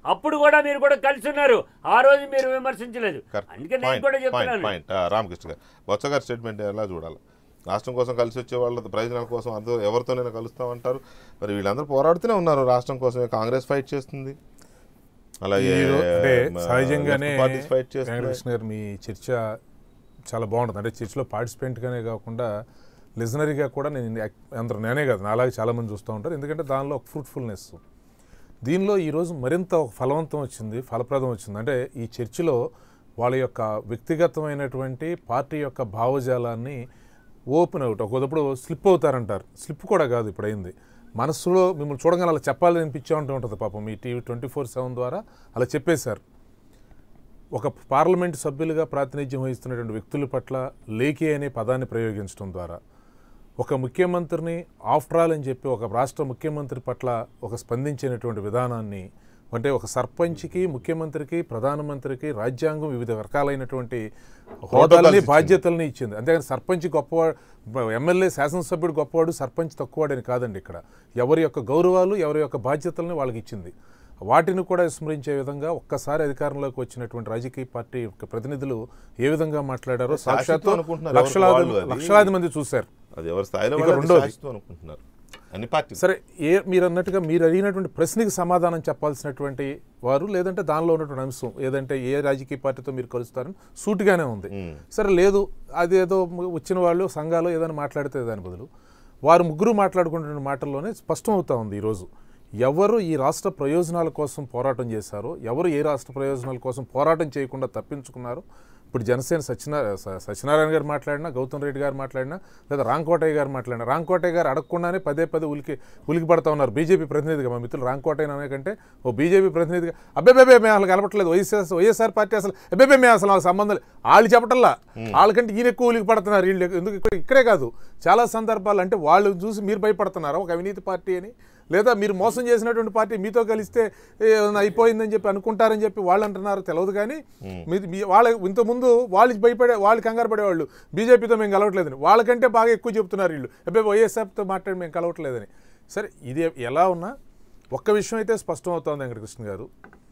[SPEAKER 3] అప్పుడు కూడా మీరు కూడా కలిసి ఉన్నారు ఆ రోజు మీరు విమర్శించలేదు అందుకే నేను కూడా చెప్తున్నాను
[SPEAKER 1] పాయింట్ రామకృష్ణ గారు బొత్స గారి స్టేట్మెంట్ ఎలా చూడాలి రాష్ట్రం కోసం కలిసి వచ్చే వాళ్ళ ప్రయోజనాల కోసం అర్థం ఎవరితోనైనా కలుస్తామంటారు మరి వీళ్ళందరూ పోరాడుతూనే ఉన్నారు రాష్ట్రం కోసమే కాంగ్రెస్ ఫైట్ చేస్తుంది అలాగే
[SPEAKER 4] ఈ రో- అంటే
[SPEAKER 1] మ,
[SPEAKER 4] సహజంగానే
[SPEAKER 1] left parties ఫైట్ చేస్తున్నాయి
[SPEAKER 4] వెంకటకృష్ణ గారు మీ చర్చ చాలా బాగుంటుంది అంటే చర్చలో పార్టిసిపెంట్గానే కాకుండా లిజనరీగా కూడా నేను యాక్- అందరూ నేనే కాదు నాలాగే చాలామంది చూస్తూ ఉంటారు ఎందుకంటే దానిలో ఒక ఫ్రూట్ఫుల్నెస్ దీనిలో ఈరోజు మరింత ఒక ఫలవంతం వచ్చింది ఫలప్రదం వచ్చింది అంటే ఈ చర్చిలో వాళ్ళ యొక్క వ్యక్తిగతమైనటువంటి పార్టీ యొక్క భావజాలాన్ని ఓపెన్ అవుట్ ఒకప్పుడు స్లిప్ అవుతారంటారు స్లిప్ కూడా కాదు ఇప్పుడు అయింది మనస్సులో మిమ్మల్ని చూడగానే అలా చెప్పాలని అనిపించే ఉంటూ ఉంటుంది పాపం మీ టీవీ ట్వంటీ ఫోర్ సెవెన్ ద్వారా అలా చెప్పేశారు ఒక పార్లమెంటు సభ్యులుగా ప్రాతినిధ్యం వహిస్తున్నటువంటి వ్యక్తుల పట్ల లేఖి అనే పదాన్ని ప్రయోగించడం ద్వారా ఒక ముఖ్యమంత్రిని ఆఫ్టర్ ఆల్ అని చెప్పి ఒక రాష్ట్ర ముఖ్యమంత్రి పట్ల ఒక స్పందించినటువంటి విధానాన్ని అంటే ఒక సర్పంచ్కి ముఖ్యమంత్రికి ప్రధానమంత్రికి రాజ్యాంగం వివిధ రకాలైనటువంటి హోదాలని
[SPEAKER 1] ఇచ్చింది.
[SPEAKER 4] బాధ్యతల్ని ఇచ్చింది అంతేగాని సర్పంచ్ గొప్పవాడు ఎమ్మెల్యే శాసనసభ్యుడు గొప్పవాడు సర్పంచ్ తక్కువవాడని కాదండి ఇక్కడ ఎవరి యొక్క గౌరవాలు ఎవరి యొక్క బాధ్యతల్ని వాళ్ళకి ఇచ్చింది వాటిని కూడా విస్మరించే విధంగా ఒక్కసారి అధికారంలోకి వచ్చినటువంటి రాజకీయ పార్టీ యొక్క ప్రతినిధులు ఏ విధంగా మాట్లాడారో
[SPEAKER 1] శాశ్వతం
[SPEAKER 4] సాక్షాత్తు
[SPEAKER 1] అనుకుంటున్నారు
[SPEAKER 4] లక్షలాది
[SPEAKER 1] ఎవరికి వాళ్ళు అది.
[SPEAKER 4] లక్షలాది మంది చూశారు
[SPEAKER 1] అది ఎవరి స్థాయిలో
[SPEAKER 4] ఇక
[SPEAKER 1] వాళ్ళు అది
[SPEAKER 4] రెండోది.
[SPEAKER 1] శాశ్వతం అనుకుంటున్నారు అన్ని పార్టీలు
[SPEAKER 4] సరే ఏ మీరు అన్నట్టుగా మీరు అడిగినటువంటి ప్రశ్నకి సమాధానం చెప్పాల్సినటువంటి వారు లేదంటే దానిలో ఉన్నటువంటి అంశం ఏదంటే ఏ రాజకీయ పార్టీతో మీరు కలుస్తారని సూటిగానే ఉంది సరే లేదు అదేదో వచ్చిన వాళ్ళు సంఘాలు ఏదైనా మాట్లాడితే దాని బదులు వారు ముగ్గురు మాట్లాడుకుంటున్న మాటల్లోనే స్పష్టం అవుతా ఉంది ఈరోజు ఎవరు ఈ రాష్ట్ర ప్రయోజనాల కోసం పోరాటం చేశారో ఎవరు ఏ రాష్ట్ర ప్రయోజనాల కోసం పోరాటం చేయకుండా తప్పించుకున్నారో ఇప్పుడు జనసేన సత్యనారాయణ స- సత్యనారాయణ గారు మాట్లాడినా గౌతమ్ రెడ్డి గారు మాట్లాడినా లేదా రాంకోటయ్య గారు మాట్లాడినా రాంకోటయ్య గారు అడగకుండానే పదే పదే ఉలికి ఉలికి పడతా ఉన్నారు బీజేపీ ప్రతినిధిగా మా మిత్రులు రాంకోటయ్య అనే కంటే ఓ బీజేపీ ప్రతినిధిగా అబ్బేబే మేము అసలు కలపట్లేదు వైఎస్ఆర్ వైఎస్ఆర్ పార్టీ అసలు అబ్బేబే మేము అసలు వాళ్ళకి సంబంధం లేదు వాళ్ళు చెప్పటల్లా వాళ్ళకంటే ఈయన ఎక్కువ ఉలికి పడుతున్నారు వీళ్ళు ఎందుకు ఇక్కడ ఇక్కడే కాదు చాలా సందర్భాలు అంటే వాళ్ళు చూసి మీరు భయపడుతున్నారు ఒక అవినీతి పార్టీ అని లేదా మీరు మోసం చేసినటువంటి పార్టీ మీతో కలిస్తే ఏదైనా అయిపోయిందని చెప్పి అనుకుంటారని చెప్పి వాళ్ళు అంటున్నారు తెలియదు కానీ మీ మీ- వాళ్ళ ఇంతకుముందు వాళ్ళు భయపడే వాళ్ళు కంగారు పడేవాళ్ళు బీజేపీతో మేము కలవట్లేదని వాళ్ళకంటే బాగా ఎక్కువ చెప్తున్నారు వీళ్ళు అబ్బాయి వైఎస్ఆర్తో మాట్లాడి మేము కలవట్లేదని సరే ఇది ఎలా ఉన్నా ఒక్క విషయం అయితే స్పష్టం అవుతోంది వెంకటకృష్ణ గారు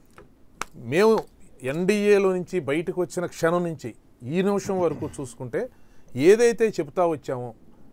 [SPEAKER 4] మేము ఎన్డీఏలో నుంచి బయటకు వచ్చిన క్షణం నుంచి ఈ నిమిషం వరకు చూసుకుంటే ఏదైతే చెప్తా వచ్చామో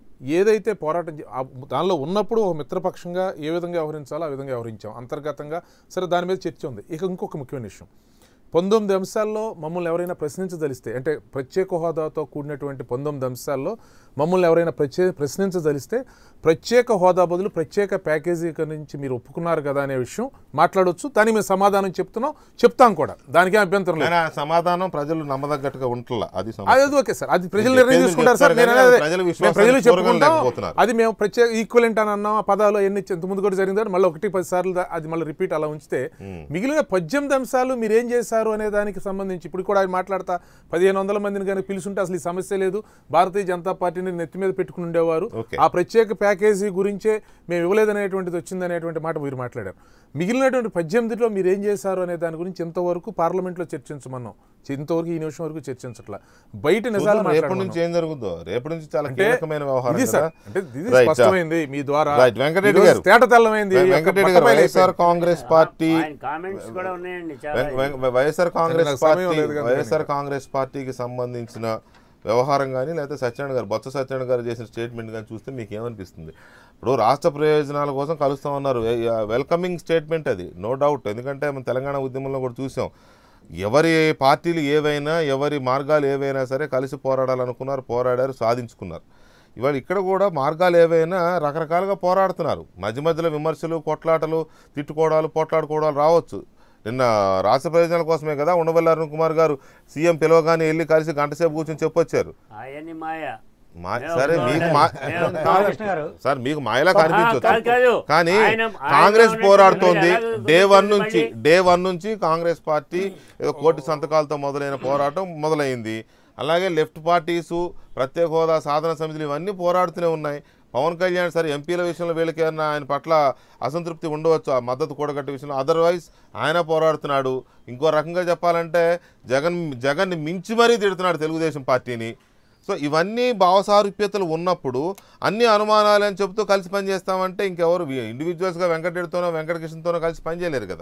[SPEAKER 4] ఏదైతే పోరాటం చే- ఆ దానిలో ఉన్నప్పుడు ఒక మిత్రపక్షంగా ఏ విధంగా వ్యవహరించాలో ఆ విధంగా వ్యవహరించాం అంతర్గతంగా సరే దాని మీద చర్చ ఉంది ఇక ఇంకొక ముఖ్యమైన విషయం పంతొమ్మిది అంశాల్లో మమ్మల్ని ఎవరైనా ప్రశ్నించదలిస్తే అంటే ప్రత్యేక హోదాతో కూడినటువంటి పంతొమ్మిది అంశాల్లో మమ్మల్ని ఎవరైనా ప్రత్యే ప్రశ్నించదలిస్తే ప్రత్యేక హోదా బదులు ప్రత్యేక ప్యాకేజీ నుంచి మీరు ఒప్పుకున్నారు కదా అనే విషయం మాట్లాడొచ్చు దానికి మేము సమాధానం చెప్తున్నాం చెప్తాం కూడా దానికి అభ్యంతరం లేదు
[SPEAKER 1] కానీ ఆ సమాధానం ప్రజలు నమ్మదగ్గట్టుగా ఉంటలా అది సమస్య.
[SPEAKER 4] అది ఓకే సార్ అది ప్రజలు
[SPEAKER 1] మీరు
[SPEAKER 4] నిర్ణయం
[SPEAKER 1] చెప్పేది
[SPEAKER 4] తీసుకుంటారు సార్
[SPEAKER 1] చెప్తారు
[SPEAKER 4] నేను
[SPEAKER 1] కానీ
[SPEAKER 4] అనేది-
[SPEAKER 1] ప్రజల
[SPEAKER 4] మేము
[SPEAKER 1] విశ్వాసాన్ని
[SPEAKER 4] ప్రజలు చెప్పుకుంటాం
[SPEAKER 1] చూరగొనలేకపోతున్నారు.
[SPEAKER 4] అది మేము ప్రత్యేక ఈక్వలెంట్ అని అన్నాం ఆ పదాలు ఎన్ని ఇంత ముందు కూడా జరిగింది మళ్ళీ ఒకటి పది సార్లు దా- అది మళ్ళీ రిపీట్ అలా ఉంచితే మిగిలిన పద్దెనిమిది అంశాలు మీరు ఏం చేశారు అనే దానికి సంబంధించి ఇప్పుడు కూడా ఆయన మాట్లాడతా పదిహేను వందల మందిని కానీ పిలుచుంటే అసలు ఈ సమస్య లేదు భారతీయ జనతా పార్టీని నెత్తి మీద పెట్టుకుని ఉండేవారు
[SPEAKER 1] ఓకే.
[SPEAKER 4] ఆ ప్రత్యేక ప్యాకేజీ గురించే మేము ఇవ్వలేదనేటువంటిది వచ్చిందనేటువంటి మాట మీరు మాట్లాడారు మిగిలినటువంటి పద్దెనిమిదిలో మీరు ఏం చేశారు అనే దాని గురించి ఇంతవరకు పార్లమెంట్లో చర్చించమన్నాం ఇంతవరకు ఈ నిమిషం వరకు చర్చించట్లా బయట నిజాలు
[SPEAKER 1] చూద్దాం రేపటి
[SPEAKER 4] మాట్లాడమన్నాం.
[SPEAKER 1] నుంచి ఏం జరుగుతుందో రేపటి నుంచి చాలా
[SPEAKER 4] అంటే
[SPEAKER 1] కీలకమైన వ్యవహారం
[SPEAKER 4] ఇది సార్
[SPEAKER 1] కదా.
[SPEAKER 4] అంటే ఇది
[SPEAKER 1] Right,
[SPEAKER 4] స్పష్టమైంది మీ ద్వారా
[SPEAKER 1] Right, వెంకటరెడ్డి
[SPEAKER 4] ఈరోజు
[SPEAKER 1] గారు.
[SPEAKER 4] తేట తెల్లమైంది ఈ యొక్క
[SPEAKER 1] వెంకటరెడ్డి గారు
[SPEAKER 4] బట్టబయలు
[SPEAKER 1] వైఎస్ఆర్
[SPEAKER 4] అయిపోయింది.
[SPEAKER 1] కాంగ్రెస్ పార్టీ
[SPEAKER 3] ఆయన కామెంట్స్ కూడా ఉన్నాయండి చాలా
[SPEAKER 1] వెం- వెం- వైఎస్ఆర్ కాంగ్రెస్
[SPEAKER 4] నాకు సమయం
[SPEAKER 1] పార్టీ
[SPEAKER 4] లేదు కనుక
[SPEAKER 1] వైఎస్ఆర్ కాంగ్రెస్ పార్టీకి సంబంధించిన వ్యవహారం కానీ లేకపోతే సత్యనారాయణ గారు బొత్స సత్యనారాయణ గారు చేసిన స్టేట్మెంట్ కానీ చూస్తే మీకు ఏమనిపిస్తుంది ఇప్పుడు రాష్ట్ర ప్రయోజనాల కోసం కలుస్తామన్నారు వెల్కమింగ్ స్టేట్మెంట్ అది నో డౌట్ ఎందుకంటే మనం తెలంగాణ ఉద్యమంలో కూడా చూసాం ఎవరి పార్టీలు ఏవైనా ఎవరి మార్గాలు ఏవైనా సరే కలిసి పోరాడాలనుకున్నారు పోరాడారు సాధించుకున్నారు ఇవాళ ఇక్కడ కూడా మార్గాలు ఏవైనా రకరకాలుగా పోరాడుతున్నారు మధ్య మధ్యలో విమర్శలు కొట్లాటలు తిట్టుకోవడాలు పోట్లాడుకోవడాలు రావచ్చు నిన్న రాష్ట్ర ప్రయోజనాల కోసమే కదా ఉండవల్లి అరుణ్ కుమార్ గారు సీఎం పిలవగానే వెళ్ళి కలిసి గంట సేపు కూర్చొని చెప్పొచ్చారు
[SPEAKER 3] ఆయన్ని మాయ
[SPEAKER 1] మా
[SPEAKER 3] మేము
[SPEAKER 1] సరే
[SPEAKER 3] ఒక
[SPEAKER 1] మీకు
[SPEAKER 3] మాట-
[SPEAKER 1] మా
[SPEAKER 3] మేము ఒక
[SPEAKER 6] రామకృష్ణ గారు
[SPEAKER 1] సార్ మీకు మాయలా
[SPEAKER 3] కాదు, కాదు.
[SPEAKER 1] కనిపించవచ్చు కానీ
[SPEAKER 3] ఆయన- ఆయన
[SPEAKER 1] కాంగ్రెస్
[SPEAKER 3] ఉన్నట్టు
[SPEAKER 1] పోరాడుతోంది
[SPEAKER 3] ఎలాగ
[SPEAKER 1] డే వన్
[SPEAKER 3] కుదురుతుంది
[SPEAKER 1] నుంచి
[SPEAKER 3] మళ్ళీ?
[SPEAKER 1] డే వన్ నుంచి కాంగ్రెస్ పార్టీ ఏదో కోటి సంతకాలతో మొదలైన పోరాటం మొదలైంది అలాగే లెఫ్ట్ పార్టీసు ప్రత్యేక హోదా సాధన సమితులు ఇవన్నీ పోరాడుతూనే ఉన్నాయి పవన్ కళ్యాణ్ సరే ఎంపీల విషయంలో వీళ్ళకి ఏమన్నా ఆయన పట్ల అసంతృప్తి ఉండవచ్చు ఆ మద్దతు కూడగట్టే విషయంలో అదర్వైజ్ ఆయన పోరాడుతున్నాడు ఇంకో రకంగా చెప్పాలంటే జగన్ జగన్ని మించి మరీ తిడుతున్నాడు తెలుగుదేశం పార్టీని సో ఇవన్నీ భావసారూప్యతలు ఉన్నప్పుడు అన్ని అనుమానాలు అని చెప్తూ కలిసి పనిచేస్తామంటే ఇంకెవరు ఇండివిజువల్స్గా వెంకటరెడ్డితోనో వెంకటకృష్ణతోనో కలిసి పనిచేయలేరు కదా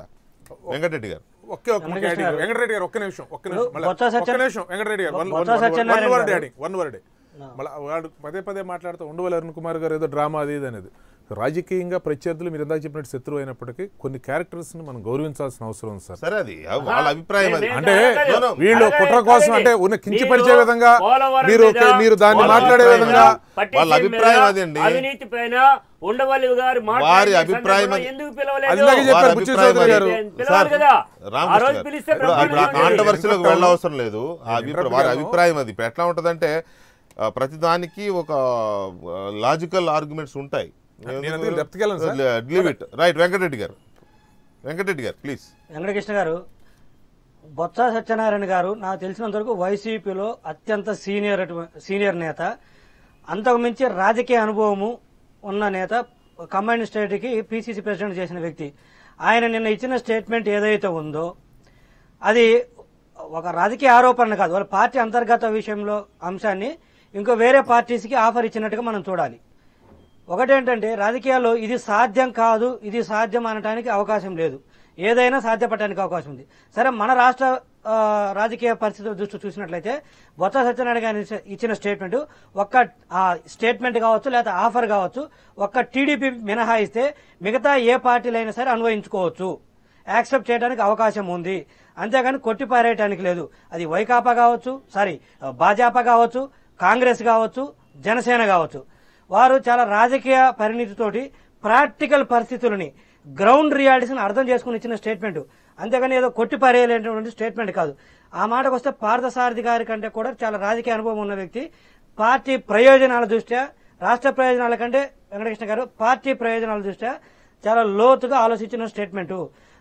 [SPEAKER 1] వెంకటరెడ్డి గారు
[SPEAKER 4] ఒకే ఒక్క ముఖ్య adding. వెంకటరెడ్డి గారు ఒక్క నిమిషం ఒక్క నిమిషం మళ్ళా
[SPEAKER 6] బొత్స సత్యన-
[SPEAKER 4] ఒక్క నిమిషం వెంకటరెడ్డి గారు వన్
[SPEAKER 6] బొత్స సత్యనారాయణ
[SPEAKER 4] వర్డ్
[SPEAKER 6] గారు.
[SPEAKER 4] యాడింగ్ వన్ వర్డ్ మళ్ళీ వాడు పదే పదే మాట్లాడుతూ ఉండవల్లి అరుణ్ కుమార్ గారు ఏదో డ్రామా అది ఇది అనేది రాజకీయంగా ప్రత్యర్థులు మీరు ఇందాక చెప్పినట్టు శత్రువు అయినప్పటికీ కొన్ని క్యారెక్టర్స్ ని మనం గౌరవించాల్సిన అవసరం ఉంది సార్
[SPEAKER 1] సరే అది వాళ్ళ అభిప్రాయం అది
[SPEAKER 3] నేను
[SPEAKER 4] అంటే
[SPEAKER 3] అడగలేదు.
[SPEAKER 4] వీళ్ళు
[SPEAKER 3] అడగలేదు,
[SPEAKER 4] కుట్ర కోసం
[SPEAKER 3] అడగలేదు.
[SPEAKER 4] అంటే ఉన్న కించపరిచే
[SPEAKER 3] మీరు
[SPEAKER 4] విధంగా
[SPEAKER 3] పోలవరం
[SPEAKER 4] మీరు
[SPEAKER 3] మీద,
[SPEAKER 4] మీరు దాన్ని
[SPEAKER 3] పోలవరం
[SPEAKER 4] మాట్లాడే
[SPEAKER 3] మీద,
[SPEAKER 4] విధంగా
[SPEAKER 3] పట్టిసీమ
[SPEAKER 1] వాళ్ళ అభిప్రాయం
[SPEAKER 3] మీద,
[SPEAKER 1] అదండి.
[SPEAKER 3] అవినీతి పైన ఉండవల్లి గారు
[SPEAKER 1] వారి
[SPEAKER 3] మాట్లాడిన
[SPEAKER 1] అభిప్రాయం
[SPEAKER 3] సందర్భంలో
[SPEAKER 1] అది.
[SPEAKER 3] ఎందుకు పిలవలేదు
[SPEAKER 4] అది ఇందాకే చెప్పారు
[SPEAKER 1] వారి
[SPEAKER 4] బుచ్చి
[SPEAKER 1] అభిప్రాయం
[SPEAKER 4] చౌదరి
[SPEAKER 1] అది.
[SPEAKER 4] గారు.
[SPEAKER 3] పిలవాలి
[SPEAKER 1] సార్,
[SPEAKER 3] కదా ఆ
[SPEAKER 1] రామకృష్ణ
[SPEAKER 3] రోజు
[SPEAKER 1] గారు.
[SPEAKER 3] పిలిస్తే
[SPEAKER 1] ఇప్పుడు అప్పుడు ఆ
[SPEAKER 3] బ్రహ్మాండంగా ఉండేది.
[SPEAKER 1] కాంట్రవర్సీలోకి వెళ్ళవసరం లేదు ఆ అభిప్రాయం
[SPEAKER 4] ఇంటర్ప్రిట్
[SPEAKER 1] వారి
[SPEAKER 4] గాను.
[SPEAKER 1] అభిప్రాయం అది ఇప్పుడు ఎట్లా ఉంటుందంటే ఆ, ప్రతిదానికి ఒక లాజికల్ ఆర్గ్యుమెంట్స్ ఉంటాయి
[SPEAKER 4] నేను అదే depth కి వెళ్ళను, sir.
[SPEAKER 1] Leave it right Venkatareddy గారు వెంకటరెడ్డి గారు ప్లీజ్
[SPEAKER 6] వెంకటకృష్ణ గారు బొత్స సత్యనారాయణ గారు నాకు తెలిసినంత వరకు వైసీపీలో అత్యంత సీనియర్ అటు- సీనియర్ నేత అంతకు మించి రాజకీయ అనుభవము ఉన్న నేత కంబైన్ స్టేట్కి పిసిసి ప్రెసిడెంట్ చేసిన వ్యక్తి ఆయన నిన్న ఇచ్చిన స్టేట్మెంట్ ఏదైతే ఉందో అది ఒక రాజకీయ ఆరోపణ కాదు వాళ్ళ పార్టీ అంతర్గత విషయంలో అంశాన్ని ఇంకో వేరే పార్టీస్కి ఆఫర్ ఇచ్చినట్టుగా మనం చూడాలి ఒకటేంటంటే రాజకీయాల్లో ఇది సాధ్యం కాదు ఇది సాధ్యం అనడానికి అవకాశం లేదు ఏదైనా సాధ్యపడడానికి అవకాశం ఉంది సరే మన రాష్ట్ర ఆ, రాజకీయ పరిస్థితుల దృష్టి చూసినట్లయితే బొత్స సత్యనారాయణ గారు ఇచ్చ- ఇచ్చిన స్టేట్మెంట్ ఒక్క ఆ, స్టేట్మెంట్ కావచ్చు లేదా ఆఫర్ కావచ్చు ఒక్క టీడీపీ మినహాయిస్తే మిగతా ఏ పార్టీలైనా సరే అన్వయించుకోవచ్చు యాక్సెప్ట్ చేయడానికి అవకాశం ఉంది అంతేగాని కొట్టిపారేయటానికి లేదు అది వైకాపా కావచ్చు సారీ భాజపా కావచ్చు కాంగ్రెస్ కావచ్చు జనసేన కావచ్చు వారు చాలా రాజకీయ పరిణితితోటి ప్రాక్టికల్ పరిస్థితులని గ్రౌండ్ రియాలిటీస్ని అర్థం చేసుకుని ఇచ్చిన స్టేట్మెంట్ అంతేగాని ఏదో కొట్టిపారేయలేనటువంటి స్టేట్మెంట్ కాదు ఆ మాటకు వస్తే పార్థసారథి గారి కంటే కూడా చాలా రాజకీయ అనుభవం ఉన్న వ్యక్తి పార్టీ ప్రయోజనాల దృష్ట్యా రాష్ట్ర ప్రయోజనాల కంటే వెంకటకృష్ణ గారు పార్టీ ప్రయోజనాల దృష్ట్యా చాలా లోతుగా ఆలోచించిన స్టేట్మెంట్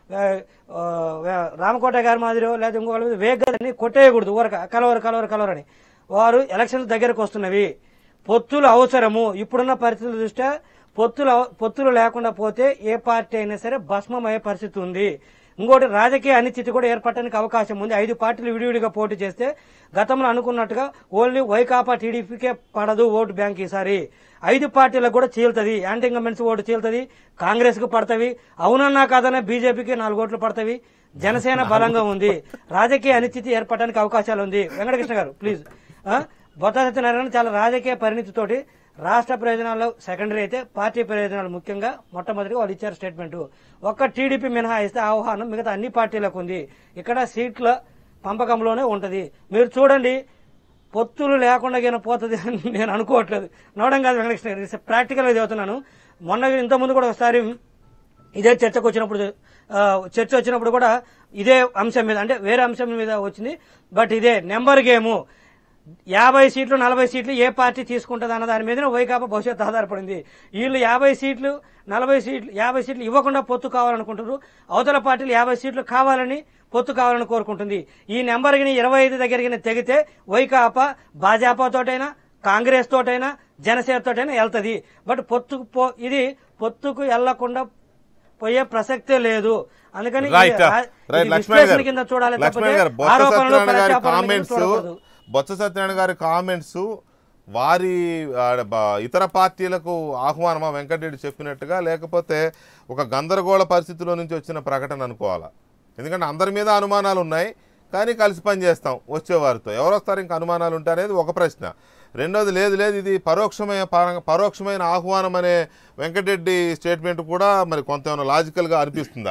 [SPEAKER 6] రామకోట గారి మాదిరి లేదా ఇంకొకరి మీద వేగాలని కొట్టేయకూడదు ఊరక కలవరు కలవరు కలవరని వారు ఎలక్షన్స్ దగ్గరకు వస్తున్నవి పొత్తులు అవసరము ఇప్పుడున్న పరిస్థితుల దృష్ట్యా పొత్తులు అవ- పొత్తులు లేకుండా పోతే ఏ పార్టీ అయినా సరే భస్మం అయ్యే పరిస్థితి ఉంది ఇంకోటి రాజకీయ అనిశ్చితి కూడా ఏర్పడటానికి అవకాశం ఉంది ఐదు పార్టీలు విడివిడిగా పోటీ చేస్తే గతంలో అనుకున్నట్టుగా ఓన్లీ వైకాపా టీడీపీకే పడదు ఓటు బ్యాంక్ ఈసారి ఐదు పార్టీలకు కూడా చీల్తది యాంటీ ఇంకమెన్స్ ఓటు చీల్తది కాంగ్రెస్ కు పడతవి అవునన్నా కాదన్నా బీజేపీకి నాలుగు ఓట్లు పడతవి జనసేన బలంగా ఉంది రాజకీయ అనిశ్చితి ఏర్పడడానికి అవకాశాలు ఉంది వెంకటకృష్ణ గారు ప్లీజ్ బొత్స సత్యనారాయణ చాలా రాజకీయ పరిణితితోటి రాష్ట్ర ప్రయోజనాలు సెకండరీ అయితే పార్టీ ప్రయోజనాలు ముఖ్యంగా మొట్టమొదటిగా వాళ్ళు ఇచ్చారు స్టేట్మెంట్ ఒక్క టీడీపీ మినహాయిస్తే ఆహ్వానం మిగతా అన్ని పార్టీలకు ఉంది ఇక్కడ సీట్ల పంపకంలోనే ఉంటది మీరు చూడండి పొత్తులు లేకుండా గిన పోతుంది అని నేను అనుకోవట్లేదు నవడం కాదు వెంకటకృష్ణ గారు ప్రాక్టికల్గా చదువుతున్నాను మొన్న ఇంతకుముందు కూడా ఒకసారి ఇదే చర్చకు వచ్చినప్పుడు ఆ, చర్చ వచ్చినప్పుడు కూడా ఇదే అంశం మీద అంటే వేరే అంశం మీద వచ్చింది బట్ ఇదే నెంబర్ గేము యాభై సీట్లు నలభై సీట్లు ఏ పార్టీ తీసుకుంటుంది అన్న దాని మీదనే వైకాపా భవిష్యత్తు ఆధారపడింది వీళ్ళు యాభై సీట్లు నలభై సీట్లు యాభై సీట్లు ఇవ్వకుండా పొత్తు కావాలనుకుంటారు అవతల పార్టీలు యాభై సీట్లు కావాలని పొత్తు కావాలని కోరుకుంటుంది ఈ నెంబర్కి ఇరవై ఐదు దగ్గరికి తెగితే వైకాపా భాజపా తోటైనా కాంగ్రెస్ తోటైనా జనసేన తోటైనా వెళ్తది బట్ పొత్తుకు పో ఇది పొత్తుకు వెళ్లకుండా పోయే ప్రసక్తే లేదు అందుకని ఇది
[SPEAKER 1] రైట్
[SPEAKER 6] రా-
[SPEAKER 1] రైట్
[SPEAKER 6] ఇది
[SPEAKER 1] లక్ష్మణ్
[SPEAKER 6] విశ్లేషణ
[SPEAKER 1] గారు
[SPEAKER 6] కింద చూడాలి
[SPEAKER 1] లక్ష్మణ్
[SPEAKER 6] తప్పితే
[SPEAKER 1] గారు బొత్స
[SPEAKER 6] ఆరోపణలు
[SPEAKER 1] సత్యనారాయణ గారి
[SPEAKER 6] ప్రత్యారోపణలు కింద
[SPEAKER 1] కామెంట్స్
[SPEAKER 6] చూడకూడదు.
[SPEAKER 1] బొత్స సత్యనారాయణ గారి కామెంట్స్ వారి ఆ, బ- ఇతర పార్టీలకు ఆహ్వానమా వెంకటరెడ్డి చెప్పినట్టుగా లేకపోతే ఒక గందరగోళ పరిస్థితిలో నుంచి వచ్చిన ప్రకటన అనుకోవాలా ఎందుకంటే అందరి మీద అనుమానాలు ఉన్నాయి కానీ కలిసి పని చేస్తాం వచ్చేవారితో ఎవరు వస్తారు ఇంకా అనుమానాలు ఉంటాయనేది ఒక ప్రశ్న రెండోది లేదు లేదు ఇది పరోక్షమైన పర- పరోక్షమైన ఆహ్వానం అనే వెంకటరెడ్డి స్టేట్మెంట్ కూడా మరి కొంత ఏమైనా లాజికల్గా అనిపిస్తుందా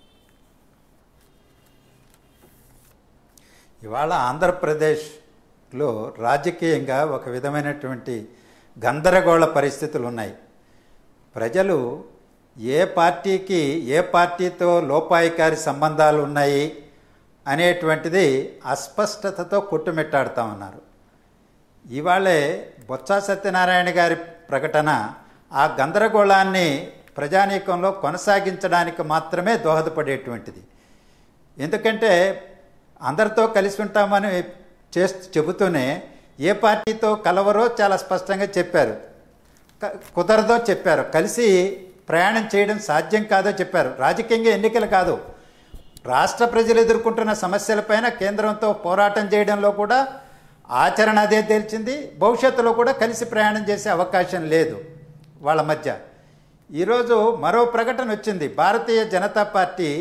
[SPEAKER 7] ఇవాళ ఆంధ్రప్రదేశ్లో రాజకీయంగా ఒక విధమైనటువంటి గందరగోళ పరిస్థితులు ఉన్నాయి ప్రజలు ఏ పార్టీకి ఏ పార్టీతో లోపాయికారి సంబంధాలు ఉన్నాయి అనేటువంటిది అస్పష్టతతో కొట్టుమిట్టాడుతూ ఉన్నారు ఇవాళే బొత్స సత్యనారాయణ గారి ప్రకటన ఆ గందరగోళాన్ని ప్రజానీకంలో కొనసాగించడానికి మాత్రమే దోహదపడేటువంటిది ఎందుకంటే అందరితో కలిసి ఉంటామని చేస్తూ చెబుతూనే ఏ పార్టీతో కలవరో చాలా స్పష్టంగా చెప్పారు క- కుదరదో చెప్పారు కలిసి ప్రయాణం చేయడం సాధ్యం కాదో చెప్పారు రాజకీయంగా ఎన్నికలు కాదు రాష్ట్ర ప్రజలు ఎదుర్కొంటున్న సమస్యలపైన కేంద్రంతో పోరాటం చేయడంలో కూడా ఆచరణ అదే తేల్చింది భవిష్యత్తులో కూడా కలిసి ప్రయాణం చేసే అవకాశం లేదు వాళ్ళ మధ్య ఈరోజు మరో ప్రకటన వచ్చింది భారతీయ జనతా పార్టీ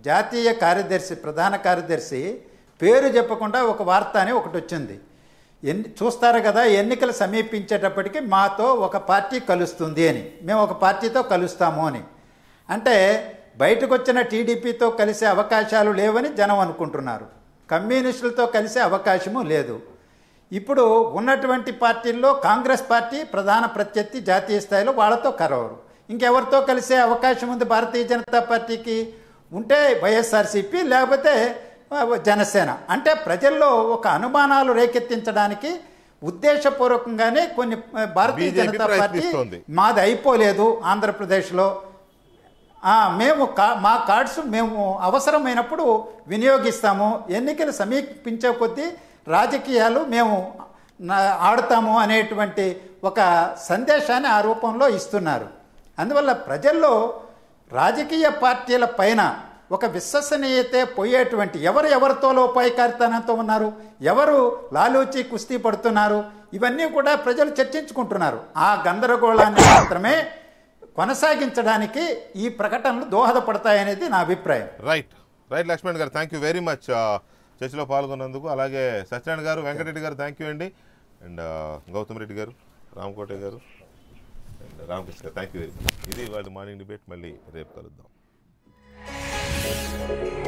[SPEAKER 7] జాతీయ కార్యదర్శి ప్రధాన కార్యదర్శి పేరు చెప్పకుండా ఒక వార్త అని ఒకటి వచ్చింది ఎన్ని చూస్తారు కదా ఎన్నికలు సమీపించేటప్పటికి మాతో ఒక పార్టీ కలుస్తుంది అని మేము ఒక పార్టీతో కలుస్తాము అని అంటే బయటకు వచ్చిన టీడీపీతో కలిసే అవకాశాలు లేవని జనం అనుకుంటున్నారు కమ్యూనిస్టులతో కలిసే అవకాశము లేదు ఇప్పుడు ఉన్నటువంటి పార్టీల్లో కాంగ్రెస్ పార్టీ ప్రధాన ప్రత్యర్థి జాతీయ స్థాయిలో వాళ్ళతో కలవరు ఇంకెవరితో కలిసే అవకాశం ఉంది భారతీయ జనతా పార్టీకి ఉంటే వైఎస్ఆర్సీపీ లేకపోతే ఆ, జనసేన అంటే ప్రజల్లో ఒక అనుమానాలు రేకెత్తించడానికి ఉద్దేశపూర్వకంగానే కొన్ని ఆ, భారతీయ
[SPEAKER 1] BJP
[SPEAKER 7] జనతా పార్టీ
[SPEAKER 1] ప్రయత్నిస్తోంది.
[SPEAKER 7] మాది అయిపోలేదు ఆంధ్రప్రదేశ్లో ఆ, మేము కా మా కార్డ్స్ మేము అవసరమైనప్పుడు వినియోగిస్తాము ఎన్నికలు సమీపించే కొద్దీ రాజకీయాలు మేము నా- ఆడతాము అనేటువంటి ఒక సందేశాన్ని ఆ రూపంలో ఇస్తున్నారు అందువల్ల ప్రజల్లో రాజకీయ పార్టీల పైన ఒక విశ్వసనీయతే పోయేటువంటి ఎవరు ఎవరితో లోపాయికారితనంతో ఉన్నారు ఎవరు లాలూచి కుస్తీ పడుతున్నారు ఇవన్నీ కూడా ప్రజలు చర్చించుకుంటున్నారు ఆ గందరగోళాన్ని మాత్రమే కొనసాగించడానికి ఈ ప్రకటనలు దోహదపడతాయనేది నా అభిప్రాయం
[SPEAKER 1] రైట్ రైట్ లక్ష్మణ్ గారు థ్యాంక్ యూ వెరీ మచ్ చర్చలో పాల్గొన్నందుకు అలాగే సత్యనారాయణ గారు వెంకటరెడ్డి గారు థ్యాంక్ యూ అండి అండ్ గౌతమ్ రెడ్డి గారు రామకోటే గారు అండ్ రామకృష్ణ గారు థ్యాంక్ యూ వెరీ మచ్ ఇది వాళ్ళ మార్నింగ్ డిబేట్ మళ్ళీ రేపు కలుద్దాం